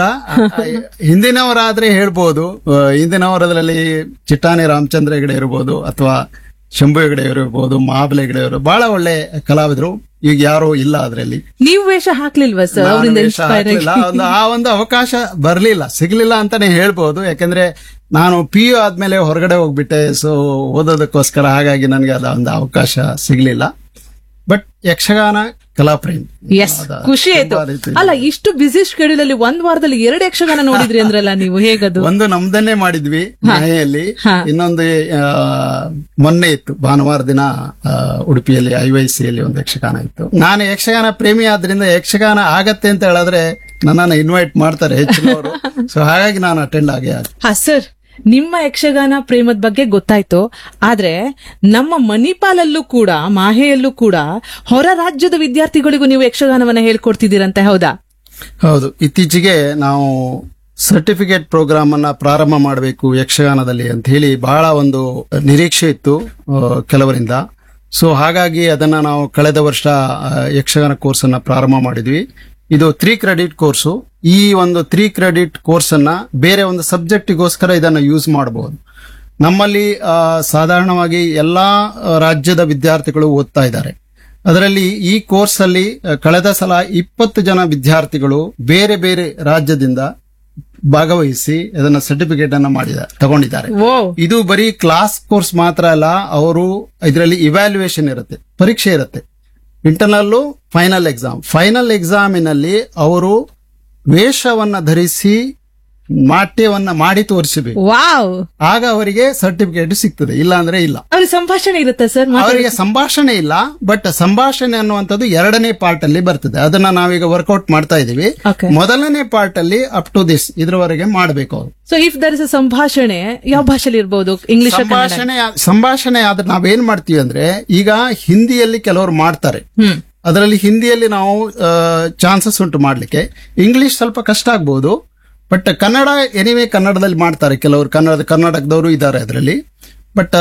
ಹಿಂದಿನವರಾದ್ರೆ ಹೇಳ್ಬೋದು ಆ, ಹಿಂದಿನವರದಲ್ಲಿ ಚಿಟ್ಟಾಣಿ ರಾಮಚಂದ್ರ ಹೆಗಡೆ ಇರ್ಬೋದು ಅಥವಾ ಶಂಭು ಹೆಗಡೆ ಇರ್ಬೋದು ಮಹಾಬಲ ಹೆಗಡೆ ಇರ್ಬೋದು ಬಹಳ ಒಳ್ಳೆ ಕಲಾವಿದರು ಈಗ ಯಾರು ಇಲ್ಲ ಅದರಲ್ಲಿ ನೀವು ವೇಷ ಹಾಕ್ಲಿಲ್ವಾ ಸರ್ ನಾನು ಅವರಿಂದ ವೇಷ ಇನ್ಸ್ಪೈರ್ ಹಾಕ್ಲಿಲ್ಲ. ಒಂದು ಆ ಒಂದು ಅವಕಾಶ ಬರ್ಲಿಲ್ಲ ಸಿಗ್ಲಿಲ್ಲ ಅಂತಾನೆ ಹೇಳ್ಬೋದು ಯಾಕಂದ್ರೆ ನಾನು ಪಿ ಯು ಆದ್ಮೇಲೆ ಹೊರಗಡೆ ಹೋಗ್ಬಿಟ್ಟೆ ಸೊ ಓದೋದಕ್ಕೋಸ್ಕರ ಹಾಗಾಗಿ ನನಗೆ ಅದ ಒಂದು ಅವಕಾಶ ಸಿಗ್ಲಿಲ್ಲ ಬಟ್ ಯಕ್ಷಗಾನ ಕಲಾಪ್ರೇಮಿ ಎಸ್ ಖುಷಿ ಆಯ್ತು ತುಂಬಾ ರೀತಿ- ಅಲ್ಲ ಇಷ್ಟು ಬಿಸಿ ಶೆಡ್ಯೂಲ್ ಅಲ್ಲಿ ಒಂದ್ ವಾರದಲ್ಲಿ ಎರಡು ಯಕ್ಷಗಾನ ನೋಡಿದ್ರಿ ಅಂದ್ರಲ್ಲ ನೀವು ಹೇಗದು ಒಂದು ನಮ್ದನ್ನೇ ಮಾಡಿದ್ವಿ ಮನೆಯಲ್ಲಿ ಹಾ. ಇನ್ನೊಂದು ಆ, ಮೊನ್ನೆ ಇತ್ತು ಭಾನುವಾರ ದಿನ ಆ, ಉಡುಪಿಯಲ್ಲಿ ಐ ವೈ ಸಿಯಲ್ಲಿ ಒಂದು ಯಕ್ಷಗಾನ ಇತ್ತು ನಾನು ಯಕ್ಷಗಾನ ಪ್ರೇಮಿ ಆದ್ರಿಂದ ಯಕ್ಷಗಾನ ಆಗತ್ತೆ ಅಂತ ಹೇಳಿದ್ರೆ ನನ್ನನ್ನು ಇನ್ವೈಟ್ ಮಾಡ್ತಾರೆ ಹೆಚ್ಚಿನವರು ಸೊ ಹಾಗಾಗಿ ನಾನು ಅಟೆಂಡ್ ಆಗೇ ಆಗ ಹಾ ಸರ್ ನಿಮ್ಮ ಯಕ್ಷಗಾನ ಪ್ರೇಮದ ಬಗ್ಗೆ ಗೊತ್ತಾಯ್ತು ಆದ್ರೆ ನಮ್ಮ ಮಣಿಪಾಲಲ್ಲೂ ಕೂಡ ಮಾಹೆಯಲ್ಲೂ ಕೂಡ ಹೊರ ರಾಜ್ಯದ ವಿದ್ಯಾರ್ಥಿಗಳಿಗೂ ನೀವು ಯಕ್ಷಗಾನವನ್ನ ಹೇಳ್ಕೊಡ್ತಿದ್ದೀರಂತೆ ಹೌದಾ ಹೌದು ಇತ್ತೀಚೆಗೆ ನಾವು ಸರ್ಟಿಫಿಕೇಟ್ ಪ್ರೋಗ್ರಾಮ್ ಅನ್ನ ಪ್ರಾರಂಭ ಮಾಡಬೇಕು ಯಕ್ಷಗಾನದಲ್ಲಿ ಅಂತ ಹೇಳಿ ಬಹಳ ಒಂದು ನಿರೀಕ್ಷೆ ಇತ್ತು ಆ, ಕೆಲವರಿಂದ ಸೊ ಹಾಗಾಗಿ ಅದನ್ನ ನಾವು ಕಳೆದ ವರ್ಷ ಆ, ಯಕ್ಷಗಾನ ಕೋರ್ಸ್ ಅನ್ನ ಪ್ರಾರಂಭ ಮಾಡಿದ್ವಿ ಇದು ತ್ರೀ ಕ್ರೆಡಿಟ್ ಕೋರ್ಸು ಈ ಒಂದು ತ್ರೀ ಕ್ರೆಡಿಟ್ ಕೋರ್ಸ್ ಅನ್ನ ಬೇರೆ ಒಂದು ಸಬ್ಜೆಕ್ಟಿಗೋಸ್ಕರ ಇದನ್ನ ಯೂಸ್ ಮಾಡಬಹುದು ನಮ್ಮಲ್ಲಿ ಆ, ಸಾಧಾರಣವಾಗಿ ಎಲ್ಲಾ ಆ, ರಾಜ್ಯದ ವಿದ್ಯಾರ್ಥಿಗಳು ಓದ್ತಾ ಇದ್ದಾರೆ ಅದರಲ್ಲಿ ಈ ಕೋರ್ಸ್ ಅಲ್ಲಿ ಆ, ಕಳೆದ ಸಲ ಇಪ್ಪತ್ತು ಜನ ವಿದ್ಯಾರ್ಥಿಗಳು ಬೇರೆ ಬೇರೆ ರಾಜ್ಯದಿಂದ ಭಾಗವಹಿಸಿ ಅದನ್ನ ಸರ್ಟಿಫಿಕೇಟ್ ಅನ್ನ ಮಾಡಿದ್ದಾರೆ ತಗೊಂಡಿದ್ದಾರೆ ಓ ಇದು ಬರೀ ಕ್ಲಾಸ್ ಕೋರ್ಸ್ ಮಾತ್ರ ಅಲ್ಲ ಅವರು ಇದರಲ್ಲಿ ಇವ್ಯಾಲ್ಯೂಯೇಷನ್ ಇರುತ್ತೆ ಪರೀಕ್ಷೆ ಇರುತ್ತೆ ಇಂಟರ್ನಲ್ ಫೈನಲ್ ಎಕ್ಸಾಮ್ ಫೈನಲ್ ಎಕ್ಸಾಮಿನಲ್ಲಿ ಅವರು ವೇಷವನ್ನ ಧರಿಸಿ ನಾಟ್ಯವನ್ನ ಮಾಡಿ ತೋರಿಸಬೇಕು ವಾವ್ ಆಗ ಅವರಿಗೆ ಸರ್ಟಿಫಿಕೇಟ್ ಸಿಗ್ತದೆ ಇಲ್ಲ ಅಂದ್ರೆ ಇಲ್ಲ ಅವ್ರಿಗೆ ಸಂಭಾಷಣೆ ಇರುತ್ತೆ ಸರ್ ಅವರಿಗೆ ಸಂಭಾಷಣೆ ಇಲ್ಲ ಬಟ್ ಸಂಭಾಷಣೆ ಅನ್ನುವಂಥದ್ದು ಎರಡನೇ ಪಾರ್ಟ್ ಅಲ್ಲಿ ಬರ್ತದೆ ಅದನ್ನ ನಾವೀಗ ವರ್ಕೌಟ್ ಮಾಡ್ತಾ ಇದೀವಿ Okay. ಮೊದಲನೇ ಪಾರ್ಟ್ ಅಲ್ಲಿ ಅಪ್ ಟು ದಿಸ್ ಇದ್ರವರೆಗೆ ಮಾಡಬೇಕು ಅವರು so if there is a ಸಂಭಾಷಣೆ ಯಾವ ಭಾಷೆಲಿ ಇರ್ಬೋದು ಇಂಗ್ಲಿಷ್ ಸಂಭಾಷಣೆ ಸಂಭಾಷಣೆ ಆದ್ರೆ ನಾವೇನ್ ಮಾಡ್ತೀವಿ ಅಂದ್ರೆ ಈಗ ಹಿಂದಿಯಲ್ಲಿ ಕೆಲವರು ಮಾಡ್ತಾರೆ ಹ್ಮ್ ಅದರಲ್ಲಿ ಹಿಂದಿಯಲ್ಲಿ ನಾವು ಚಾನ್ಸಸ್ ಉಂಟು ಮಾಡ್ಲಿಕ್ಕೆ ಇಂಗ್ಲಿಷ್ ಸ್ವಲ್ಪ ಕಷ್ಟ ಆಗ್ಬಹುದು ಬಟ್ ಕನ್ನಡ ಎನಿವೇ ಕನ್ನಡದಲ್ಲಿ ಮಾಡ್ತಾರೆ ಕೆಲವರು ಕನ್ನಡ ಕರ್ನಾಟಕದವರು ಇದ್ದಾರೆ ಅದರಲ್ಲಿ ಬಟ್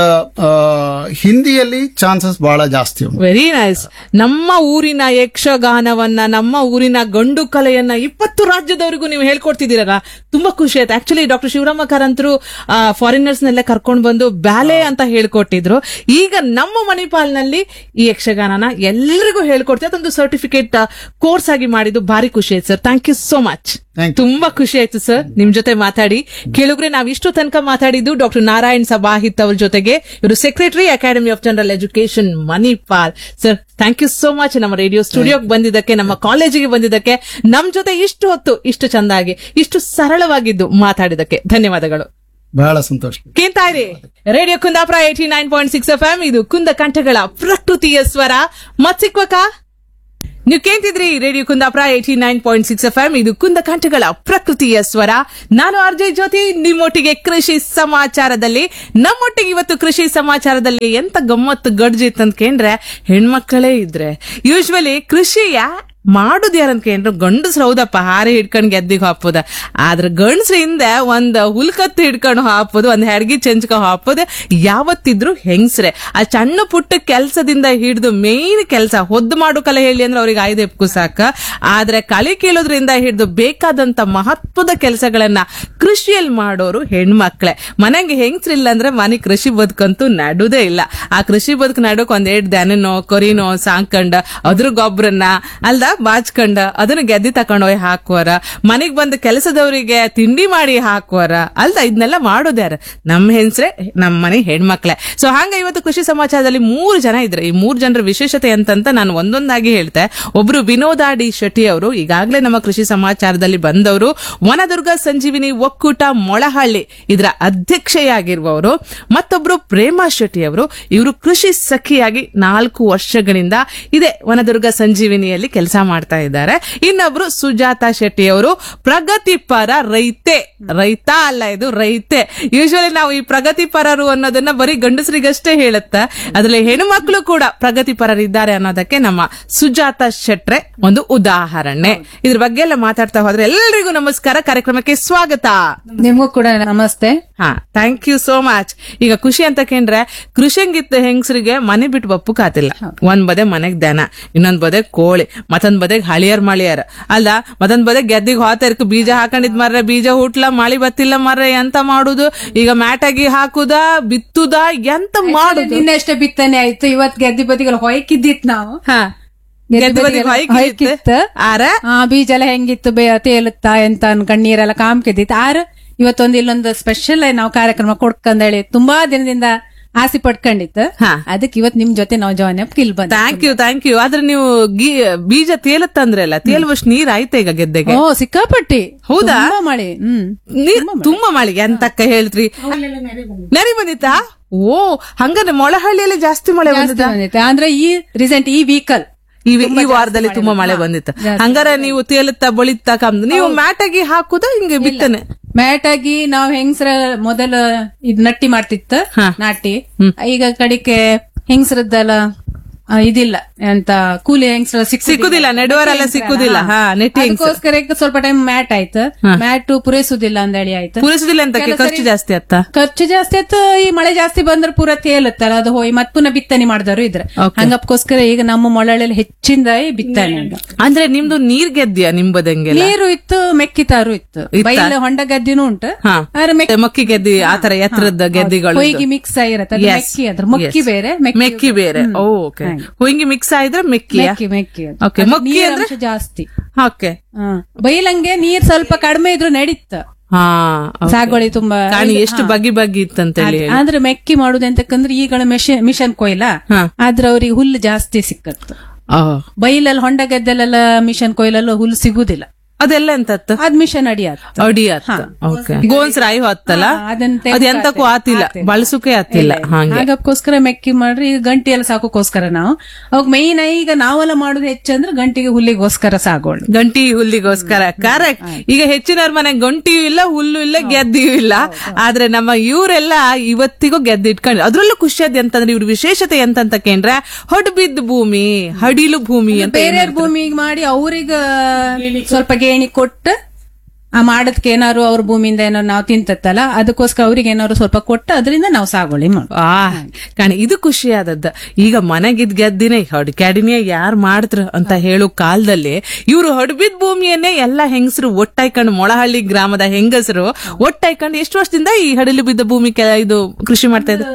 ಹಿಂದಿಯಲ್ಲಿ ಚಾನ್ಸಸ್ ಬಹಳ ಜಾಸ್ತಿ ಉಂಟು ವೆರಿ ನೈಸ್ ನಮ್ಮ ಊರಿನ ಯಕ್ಷಗಾನವನ್ನ ನಮ್ಮ ಊರಿನ ಗಂಡು ಕಲೆಯನ್ನ ಇಪ್ಪತ್ತು ರಾಜ್ಯದವರಿಗೂ ನೀವು ಹೇಳ್ಕೊಡ್ತಿದ್ದೀರಲ್ಲ ತುಂಬಾ ಖುಷಿ ಆಯ್ತು ಆಕ್ಚುಲಿ ಡಾಕ್ಟರ್ ಶಿವರಾಮ ಕಾರಂತರು ಫಾರಿನರ್ಸ್ ನೆಲ್ಲ ಕರ್ಕೊಂಡು ಬಂದು ಬ್ಯಾಲೆ ಅಂತ ಹೇಳ್ಕೊಟ್ಟಿದ್ರು ಈಗ ನಮ್ಮ ಮಣಿಪಾಲ್ನಲ್ಲಿ ಈ ಯಕ್ಷಗಾನನ ಎಲ್ಲರಿಗೂ ಹೇಳ್ಕೊಡ್ತೀವಿ ಅದೊಂದು ಸರ್ಟಿಫಿಕೇಟ್ ಕೋರ್ಸ್ ಆಗಿ ಮಾಡಿದ್ದು ಭಾರಿ ಖುಷಿ ಆಯ್ತು sir thank you so much Thank you. ತುಂಬಾ ಖುಷಿ ಆಯ್ತು ಸರ್ ನಿಮ್ ಜೊತೆ ಮಾತಾಡಿ ಕೇಳಿದ್ರೆ ನಾವ್ ಇಷ್ಟು ತನಕ ಮಾತಾಡಿದ್ದು ಡಾಕ್ಟರ್ ನಾರಾಯಣ್ ಸಭಾಹಿತ್ ಅವ್ರ ಜೊತೆಗೆ ಇವರು secretary academy of general education Manipal sir thank you so much ನಮ್ಮ ರೇಡಿಯೋ ಸ್ಟುಡಿಯೋಗೆ ಬಂದಿದ್ದಕ್ಕೆ ನಮ್ಮ ಕಾಲೇಜಿಗೆ ಬಂದಿದ್ದಕ್ಕೆ ನಮ್ ಜೊತೆ ಇಷ್ಟು ಹೊತ್ತು ಇಷ್ಟು ಚಂದಾಗಿ ಇಷ್ಟು ಸರಳವಾಗಿದ್ದು ಮಾತಾಡಿದಕ್ಕೆ ಧನ್ಯವಾದಗಳು ಬಹಳ ಸಂತೋಷ ಕೇಳ್ತಾ ಇರಿ radio Kundapura eighty nine point six F M ಇದು ಕುಂದ ಕಂಠಗಳ ಪ್ರಕೃತಿಯ ಸ್ವರ ಮತ್ ಸಿಕ್ವಕ ನೀವು ಕೇಳ್ತಿದ್ರಿ radio Kundapura eighty nine point six F M ಇದು ಕುಂದ ಕಂಠಗಳ ಪ್ರಕೃತಿಯ ಸ್ವರ ನಾನು ಆರ್ಜೆ ಜ್ಯೋತಿ ನಿಮ್ಮೊಟ್ಟಿಗೆ ಕೃಷಿ ಸಮಾಚಾರದಲ್ಲಿ ನಮ್ಮೊಟ್ಟಿಗೆ ಇವತ್ತು ಕೃಷಿ ಸಮಾಚಾರದಲ್ಲಿ ಎಂತ ಗಮ್ಮತ್ತು ಗಡ್ಜಿತ್ ಅಂತ ಕೇಂದ್ರೆ ಹೆಣ್ಮಕ್ಕಳೇ ಇದ್ರೆ ಯೂಶ್ವಲಿ ಕೃಷಿಯ ಮಾಡುದು ಯಾರಂತ ಕೇಂದ್ರ ಗಂಡಸ್ರು ಹೌದಪ್ಪ ಹಾರಿ ಹಿಡ್ಕೊಂಡ್ ಗೆದ್ದಿಗೆ ಹಾಪುದ ಆದ್ರ ಗಂಡಸ್ರ ಹಿಂದೆ ಒಂದ್ ಹುಲ್ಕತ್ತು ಹಿಡ್ಕೊಂಡು ಹಾಪುದು ಒಂದ್ ಹೆಡ್ಗಿ ಚೆಂಚ್ಕ ಹಾಪುದು ಯಾವತ್ತಿದ್ರು ಹೆಂಗ್ಸ್ರೆ ಆ ಸಣ್ಣ ಪುಟ್ಟ ಕೆಲ್ಸದಿಂದ ಹಿಡಿದು ಮೇನ್ ಕೆಲಸ ಹೊದ್ದು ಮಾಡು ಕಲೆ ಹೇಳಿ ಅಂದ್ರೆ ಅವ್ರಿಗೆ ಆಯ್ದು ಎಪ್ಕು ಸಾಕ ಆದ್ರೆ ಕಲೆ ಕೇಳೋದ್ರಿಂದ ಹಿಡಿದು ಬೇಕಾದಂತ ಮಹತ್ವದ ಕೆಲಸಗಳನ್ನ ಕೃಷಿಯಲ್ಲಿ ಮಾಡೋರು ಹೆಣ್ಮಕ್ಳೆ ಮನೆಗೆ ಹೆಂಗ್ಸ್ರಿಲ್ಲ ಅಂದ್ರೆ ಮನೆ ಕೃಷಿ ಬದುಕಂತೂ ನಡುದೇ ಇಲ್ಲ ಆ ಕೃಷಿ ಬದುಕು ನಡಕ್ ಒಂದ್ ಎರಡ್ ದನನೋ ಕೊರಿನೋ ಸಾಂಕಂಡ ಅದ್ರ ಗೊಬ್ಬರನ್ನ ಅಲ್ದ ಬಾಚ್ಕಂಡ ಅದನ್ನ ಗೆದ್ದಿ ತಕೊಂಡ್ ಹೋಗಿ ಹಾಕುವರ ಮನೆಗ್ ಬಂದ ಕೆಲಸದವರಿಗೆ ತಿಂಡಿ ಮಾಡಿ ಹಾಕುವರ ಅಲ್ದ ಇದನ್ನೆಲ್ಲ ಮಾಡೋದ್ಯಾರ ನಮ್ ಹೆಂಗ್ಸ್ರೆ ನಮ್ ಮನೆ ಹೆಣ್ಮಕ್ಳೆ ಸೊ ಹಂಗ ಇವತ್ತು ಕೃಷಿ ಸಮಾಚಾರದಲ್ಲಿ ಮೂರು ಜನ ಇದ್ರೆ ಈ ಮೂರು ಜನರ ವಿಶೇಷತೆ ಅಂತಂತ ನಾನು ಒಂದೊಂದಾಗಿ ಹೇಳ್ತೆ ಒಬ್ರು ವಿನೋದ ಡಿ ಶೆಟ್ಟಿ ಅವರು ಈಗಾಗಲೇ ನಮ್ಮ ಕೃಷಿ ಸಮಾಚಾರದಲ್ಲಿ ಬಂದವರು ವನದುರ್ಗ ಸಂಜೀವಿನಿ ಒಕ್ಕೂಟ ಮೊಳಹಳ್ಳಿ ಇದರ ಅಧ್ಯಕ್ಷೆಯಾಗಿರುವವರು ಮತ್ತೊಬ್ರು ಪ್ರೇಮಾ ಶೆಟ್ಟಿ ಅವರು ಇವರು ಕೃಷಿ ಸಖಿಯಾಗಿ ನಾಲ್ಕು ವರ್ಷಗಳಿಂದ ಇದೇ ವನದುರ್ಗ ಸಂಜೀವಿನಿಯಲ್ಲಿ ಕೆಲಸ ಮಾಡ್ತಾ ಇದ್ದಾರೆ ಇನ್ನೊಬ್ರು ಸುಜಾತ ಶೆಟ್ಟಿ ಅವರು ಪ್ರಗತಿಪರ ರೈತೆ ರೈತ ಅಲ್ಲ ಇದು ರೈತೆ ಯೂಶುವಲಿ ನಾವು ಈ ಪ್ರಗತಿಪರರು ಅನ್ನೋದನ್ನ ಬರೀ ಗಂಡಸರಿಗಷ್ಟೇ ಹೇಳುತ್ತ ಅದ್ರಲ್ಲಿ ಹೆಣ್ಮಕ್ಳು ಕೂಡ ಪ್ರಗತಿಪರರಿದ್ದಾರೆ ಅನ್ನೋದಕ್ಕೆ ನಮ್ಮ ಸುಜಾತ ಶೆಟ್ರೆ ಒಂದು ಉದಾಹರಣೆ ಇದ್ರ ಬಗ್ಗೆ ಎಲ್ಲ ಮಾತಾಡ್ತಾ ಹೋದ್ರೆ ಎಲ್ಲರಿಗೂ ನಮಸ್ಕಾರ ಕಾರ್ಯಕ್ರಮಕ್ಕೆ ಸ್ವಾಗತ ನಿಮ್ಗೂ ಕೂಡ ನಮಸ್ತೆ ಹಾ ಥ್ಯಾಂಕ್ ಯು ಸೋ ಮಚ್ ಈಗ ಖುಷಿ ಅಂತ ಕೇಂದ್ರೆ ಕೃಷಿಯಂಗಿತ್ತ ಹೆಂಗಸರಿಗೆ ಮನೆ ಬಿಟ್ಟು ಬಪ್ಪು ಕಾತಿಲ್ಲ ಒಂದ್ ಬದೆ ಮನೆಗ್ ದನ ಇನ್ನೊಂದ್ ಬದೆ ಕೋಳಿ ಮತ್ತೊಂದ್ ಬದೆ ಹಳಿಯರ್ ಮಳಿಯರ್ ಅಲ್ಲ ಮತ್ತೊಂದ್ ಬದೆ ಗೆದ್ದಿಗೆ ಹೋತರ್ಕ ಬೀಜ ಹಾಕೊಂಡಿದ್ ಮರ್ರೆ ಬೀಜ ಹುಟ್ಲ ಮಳಿ ಬತ್ತಿಲ್ಲ ಮರ್ರೆ ಎಂತ ಮಾಡುದು ಈಗ ಮ್ಯಾಟಾಗಿ ಹಾಕುದ ಬಿತ್ತುದ ಎಂತ ಮಾಡುದು ನಿನ್ನೆಷ್ಟೇ ಬಿತ್ತನೆ ಆಯ್ತು ಇವತ್ ಗೆದ್ದಿ ಬದಿಗಳು ಹೊಯ್ಕಿದ್ದಿತ್ ನಾವು ಹಾ ಗೆದ್ದಿ ಗೆದ್ದಿ ಬದಿಗೆ ಬದಿಗೆಲ್ಲ ಹೊಯ್ಕಿತ್ತು. ಹೊಯ್ಕಿತ್ತು. ಆರ ಆ ಬೀಜ ಎಲ್ಲ ಹೆಂಗಿತ್ತು ಬೇ ತೇಲುತ್ತಾ ಎಂತ ಅನ್ಕೊಂಡ್ ನೀರೆಲ್ಲ ಕಾಮ್ಕಿದ್ದಿತ್ತು ಆರ ಇವತ್ತೊಂದು ಇಲ್ಲೊಂದು ಸ್ಪೆಷಲ್ ನಾವು ಕಾರ್ಯಕ್ರಮ ಕೊಡ್ಕಂದೇಳಿ ತುಂಬಾ ದಿನದಿಂದ ಆಸೆ ಪಡ್ಕೊಂಡಿತ್ತು ಹಾ. ಅದಕ್ಕೆ ಇವತ್ ನಿಮ್ ಜೊತೆ ನಾವು ಜಾಯ್ನ್ ಅಪ್ ಇಲ್ಲಿ ಬಂದ ಥ್ಯಾಂಕ್ ಯು ಥ್ಯಾಂಕ್ ಯು ಆದ್ರೆ ನೀವು ಗಿ- ಬೀಜ ತೇಲತ್ತಂದ್ರಲ್ಲ ತೇಲುವಷ್ಟು ನೀರ್ ಆಯ್ತಾ ಈಗ ಗೆದ್ದೆಗೆ ಓ ಸಿಕ್ಕಾಪಟ್ಟಿ ಹೌದಾ? ತುಂಬಾ ಮಳೆ ಹ್ಮ್ ನೀರ್ ತುಂಬಾ ಮಳೆಗೆ ಅಂತಕ್ಕ ಹೇಳ್ತ್ರಿ ನೆರೆ ಬಂದಿತ್ತಾ ಓ ಹಂಗಾದ್ರೆ ಮೊಳಹಳ್ಳಿಯಲ್ಲಿ ಜಾಸ್ತಿ ಮಳೆ ಜಾಸ್ತಿ ಬಂದಿತ್ತ ಬಂದಿತ್ತು. ಅಂದ್ರೆ ಈ ರೀಸೆಂಟ್ ಈ ವೀಕಲ್ ಈ ಈ ವಾರದಲ್ಲಿ ತುಂಬಾ ಮಳೆ ಬಂದಿತ್ತು ಹಂಗಾರೆ ನೀವು ತೇಲುತ್ತಾ ಬಳಿತಾ ಕಮ್ದು ನೀವು ಮ್ಯಾಟಾಗಿ ಹಾಕುದ ಹಿಂಗೆ ಬಿತ್ತನೆ ಮ್ಯಾಟ್ ಆಗಿ ನಾವ್ ಹೆಂಗಸ್ರ ಮೊದಲ ಇದ್ ನಟ್ಟಿ ಮಾಡ್ತಿತ್ತ ಹಾ. ನಾಟಿ ಈಗ ಕಡಿಕೆ ಹೆಂಗಸ್ರದ್ದೆಲ್ಲ ಆ, ಇದಿಲ್ಲ ಎಂತ ಕೂಲಿ ಹೆಂಗಸ್ರ ಸಿಕ್ಕುದಿಲ್ಲ, ನೆಡುವರೆಲ್ಲ ಸಿಕ್ಕುದಿಲ್ಲ. ಹಾ, ನೆಟ್ಟಿ ಹೆಂಗ್ಸ್ರು. ಅದಕ್ಕೋಸ್ಕರ ಈಗ ಸ್ವಲ್ಪ ಟೈಮ್ ಮ್ಯಾಟ್ ಆಯ್ತು ಮ್ಯಾಟ್ ಪೂರೈಸುದಿಲ್ಲ ಅಂದೇಳಿ ಆಯ್ತು ಪೂರೈಸುದಿಲ್ಲ ಅಂತ ಕೆಲವು ಖರ್ಚು ಸರಿ- ಜಾಸ್ತಿ ಅತ್ತ ಖರ್ಚು ಜಾಸ್ತಿ ಆಯ್ತು ಈ ಮಳೆ ಜಾಸ್ತಿ ಬಂದ್ರೆ ಪೂರ ತೇಲುತ್ತಲ್ಲ ಅದು ಹೋಗಿ ಮತ್ ಪುನಃ ಬಿತ್ತನೆ ಮಾಡಿದವರು ಇದ್ರೆ Okay. ಹಂಗಪ್ಕೋಸ್ಕರ ಈಗ ನಮ್ಮ ಮೊಳಲಲ್ಲಿ ಹೆಚ್ಚಿಂದ ಈ ಬಿತ್ತನೆ ಈಗ. ಅಂದ್ರೆ ನಿಮ್ದು ನೀರ್ ಗೆದ್ದಿಯಾ ನಿಂಬದಂಗೆಲ್ಲ ನೀರು ಇತ್ತು ಮೆಕ್ಕಿತಾರು ಇತ್ತು ಇತ್ತಾ? ಬೈಲ ಹೊಂಡ ಗದ್ದಿನೂ ಉಂಟು ಹಾ ಆದ್ರೆ ಮೆಕ್ಕಿ ಮಕ್ಕಿ ಗೆದ್ದಿ ಆತರ ಎತ್ತರದ ಗೆದ್ದಿಗಳು ಹೊಯ್ಗೆ ಮಿಕ್ಸ್ ಆಗಿರತ್ತೆ ಅದು Yes. ಮೆಕ್ಕಿ ಅದ್ರ ಮೊಕ್ಕಿ Yes. ಬೇರೆ ಮೆಕ್ಕಿ ಬೇರೆ ಓಕೆ ಹೊಂಗಿ ಮಿಕ್ಸ್ ಆಯ್ದ್ರೆ ಮೆಕ್ಕಿ ಮೆಕ್ಕಿ ಮೆಕ್ಕಿ ಅದು. Okay, ಅದು ಮೊಕ್ಕಿ ಅಂದ್ರೆ? ನೀರಂಶ ಜಾಸ್ತಿ ಓಕೆ ಹಾ. ಬೈಲಂಗೆ ನೀರ್ ಸ್ವಲ್ಪ ಕಡಿಮೆ ಇದ್ರು ನಡೀತ ಹಾ okay. ಸಾಗುವಳಿ ತುಂಬಾ ಕಾಣಿ ಎಷ್ಟು ಬಗೆ ಬಗೆ ಇತ್ತಂತೇಳಿ ಅದ್- ಆದ್ರೆ ಮೆಕ್ಕಿ ಮಾಡುದು ಅಂತಕ್ಕಂದ್ರೆ ಈಗಳ ಮಿಷನ್ ಮಿಷನ್ ಕೊಯ್ಲ ಹಾ. ಆದ್ರೆ ಅವ್ರಿಗೆ ಹುಲ್ಲು ಜಾಸ್ತಿ ಸಿಕ್ಕತ್ತು ಆ, ಬೈಲಲ್ಲಿ ಹೊಂಡ ಗದ್ದೆಲೆಲ್ಲ ಮಿಷನ್ ಕೊಯ್ಲಲ್ಲ ಹುಲ್ಲು ಸಿಗುದಿಲ್ಲ ಅದೆಲ್ಲ ಎಂತತ್ತು ಅದ್ ಮಿಷನ್ ಅಡಿಯಾತ್ ಅಡಿ ಆತ ಓಕೆ ಗೋನ್ಸ್ ರಾಯಿ ಹೊತ್ತಲ್ಲ ಹಾ, ಅದನ್ನ ತೆಗ್ದು ಅದ್ ಎಂತಕ್ಕೂ ಆತಿಲ್ಲ ಆತಿಲ್ಲ. ಬಳಸುಕೆ ಆತಿಲ್ಲ ಹಾಗೆ ಹಾಗಕ್ಕೋಸ್ಕರ ಮೆಕ್ಕಿ ಮಾಡ್ರಿ ಈಗ ಗಂಟಿ ಎಲ್ಲ ಸಾಕೋಕೋಸ್ಕರ ನಾವು ಅವಾಗ ಮೈನ್ ಈಗ ನಾವೆಲ್ಲ ಮಾಡುದು ಹೆಚ್ಚಂದ್ರೆ ಗಂಟಿಗೆ ಹುಲ್ಲಿಗೋಸ್ಕರ ಸಾಗೋಳು ಗಂಟಿ ಹುಲ್ಲಿಗೋಸ್ಕರ ಕರೆಕ್ಟ್ ಈಗ ಹೆಚ್ಚಿನವ್ರ ಮನೆ ಗಂಟಿಯೂ ಇಲ್ಲ ಹುಲ್ಲು ಇಲ್ಲ ಗೆದ್ದಿಯೂ ಇಲ್ಲ ಆದ್ರೆ ನಮ್ಮ ಇವರೆಲ್ಲ ಇವತ್ತಿಗೂ ಗೆದ್ದು ಇಟ್ಕೊಂಡು ಅದ್ರಲ್ಲೂ ಖುಷಿಯಾದ ಅಂತಂದ್ರೆ ಇವ್ರ ವಿಶೇಷತೆ ಎಂತಂತ ಕೇಂದ್ರ ಹೊಡ್ ಬಿದ್ದ ಭೂಮಿ ಹಡಿಲು ಭೂಮಿ ಅಂತ ಏನ್ ಬೇರೆ ಭೂಮಿಗೆ ಮಾಡಿ ಅವ್ರಿಗ ಸ್ವಲ್ಪ ಗೇಣಿ ಕೊಟ್ಟು ಆ ಮಾಡದ್ಕೆ ಏನಾರು ಅವ್ರ ಭೂಮಿಯಿಂದ ಏನಾರು ನಾವು ತಿಂತತ್ತಲ್ಲ ಅದಕ್ಕೋಸ್ಕರ ಅವ್ರಿಗೆ ಏನಾರು ಸ್ವಲ್ಪ ಕೊಟ್ಟು ಅದರಿಂದ ನಾವು ಸಾಗುವಳಿ ಮಾಡು ಆ ಕಾಣಿ ಇದು ಖುಷಿ ಆದದ್ದ ಈಗ ಮನೆಗಿದ್ ಗೆದ್ದಿನೇ ಹೊಡ್ಕ್ಯಾಡಿನೇ ಯಾರ್ ಮಾಡಿದ್ರ ಅಂತ ಹೇಳೋ ಕಾಲದಲ್ಲಿ ಇವ್ರು ಹೊಡ್ಬಿದ್ ಭೂಮಿಯನ್ನೇ ಎಲ್ಲಾ ಹೆಂಗಸರು ಒಟ್ಟಾಯ್ಕೊಂಡು ಮೊಳಹಳ್ಳಿ ಗ್ರಾಮದ ಹೆಂಗಸರು ಒಟ್ಟಾಯ್ಕೊಂಡು ಎಷ್ಟು ವರ್ಷದಿಂದ ಈ ಹಡಲು ಬಿದ್ದ ಭೂಮಿ ಕೆ- ಇದು ಕೃಷಿ ಮಾಡ್ತಾ ಇದ್ರು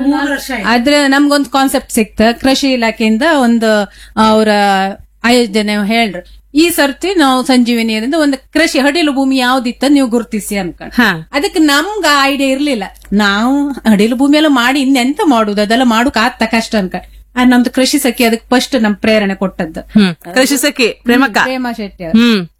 ಆದ್ರೆ ನಮ್ಗೊಂದು ಕಾನ್ಸೆಪ್ಟ್ ಸಿಕ್ತ ಕೃಷಿ ಇಲಾಖೆಯಿಂದ ಒಂದು ಅವರ ಆಯೋಜನೆ ಹೇಳ್ರು ಈ ಸರ್ತಿ ನಾವು ಸಂಜೀವಿನಿಯರಿಂದ ಒಂದು ಕೃಷಿ ಹಡಿಲು ಭೂಮಿ ಯಾವ್ದಿತ್ತ ನೀವು ಗುರುತಿಸಿ ಅನ್ಕೊಂಡು ಹಾ ಅದಕ್ಕೆ ನಮ್ಗ ಐಡಿಯಾ ಇರ್ಲಿಲ್ಲ ನಾವು ಹಡಿಲು ಭೂಮಿ ಎಲ್ಲ ಮಾಡಿ ಇನ್ನೆಂತ ಮಾಡುದು ಅದೆಲ್ಲ ಮಾಡೋಕ್ ಆತ್ತ ಕಷ್ಟ ಅನ್ಕ ಆ ನಮ್ದು ಕೃಷಿ ಸಖಿ ಅದಕ್ಕೆ ಫಸ್ಟ್ ನಮ್ ಪ್ರೇರಣೆ ಕೊಟ್ಟದ್ದು ಹ್ಮ್ ಕೃಷಿ ಸಖಿ ಪ್ರೇಮಕ್ಕ ಪ್ರೇಮ ಶೆಟ್ಟಿ ಅವ್ರು. ಹ್ಮ್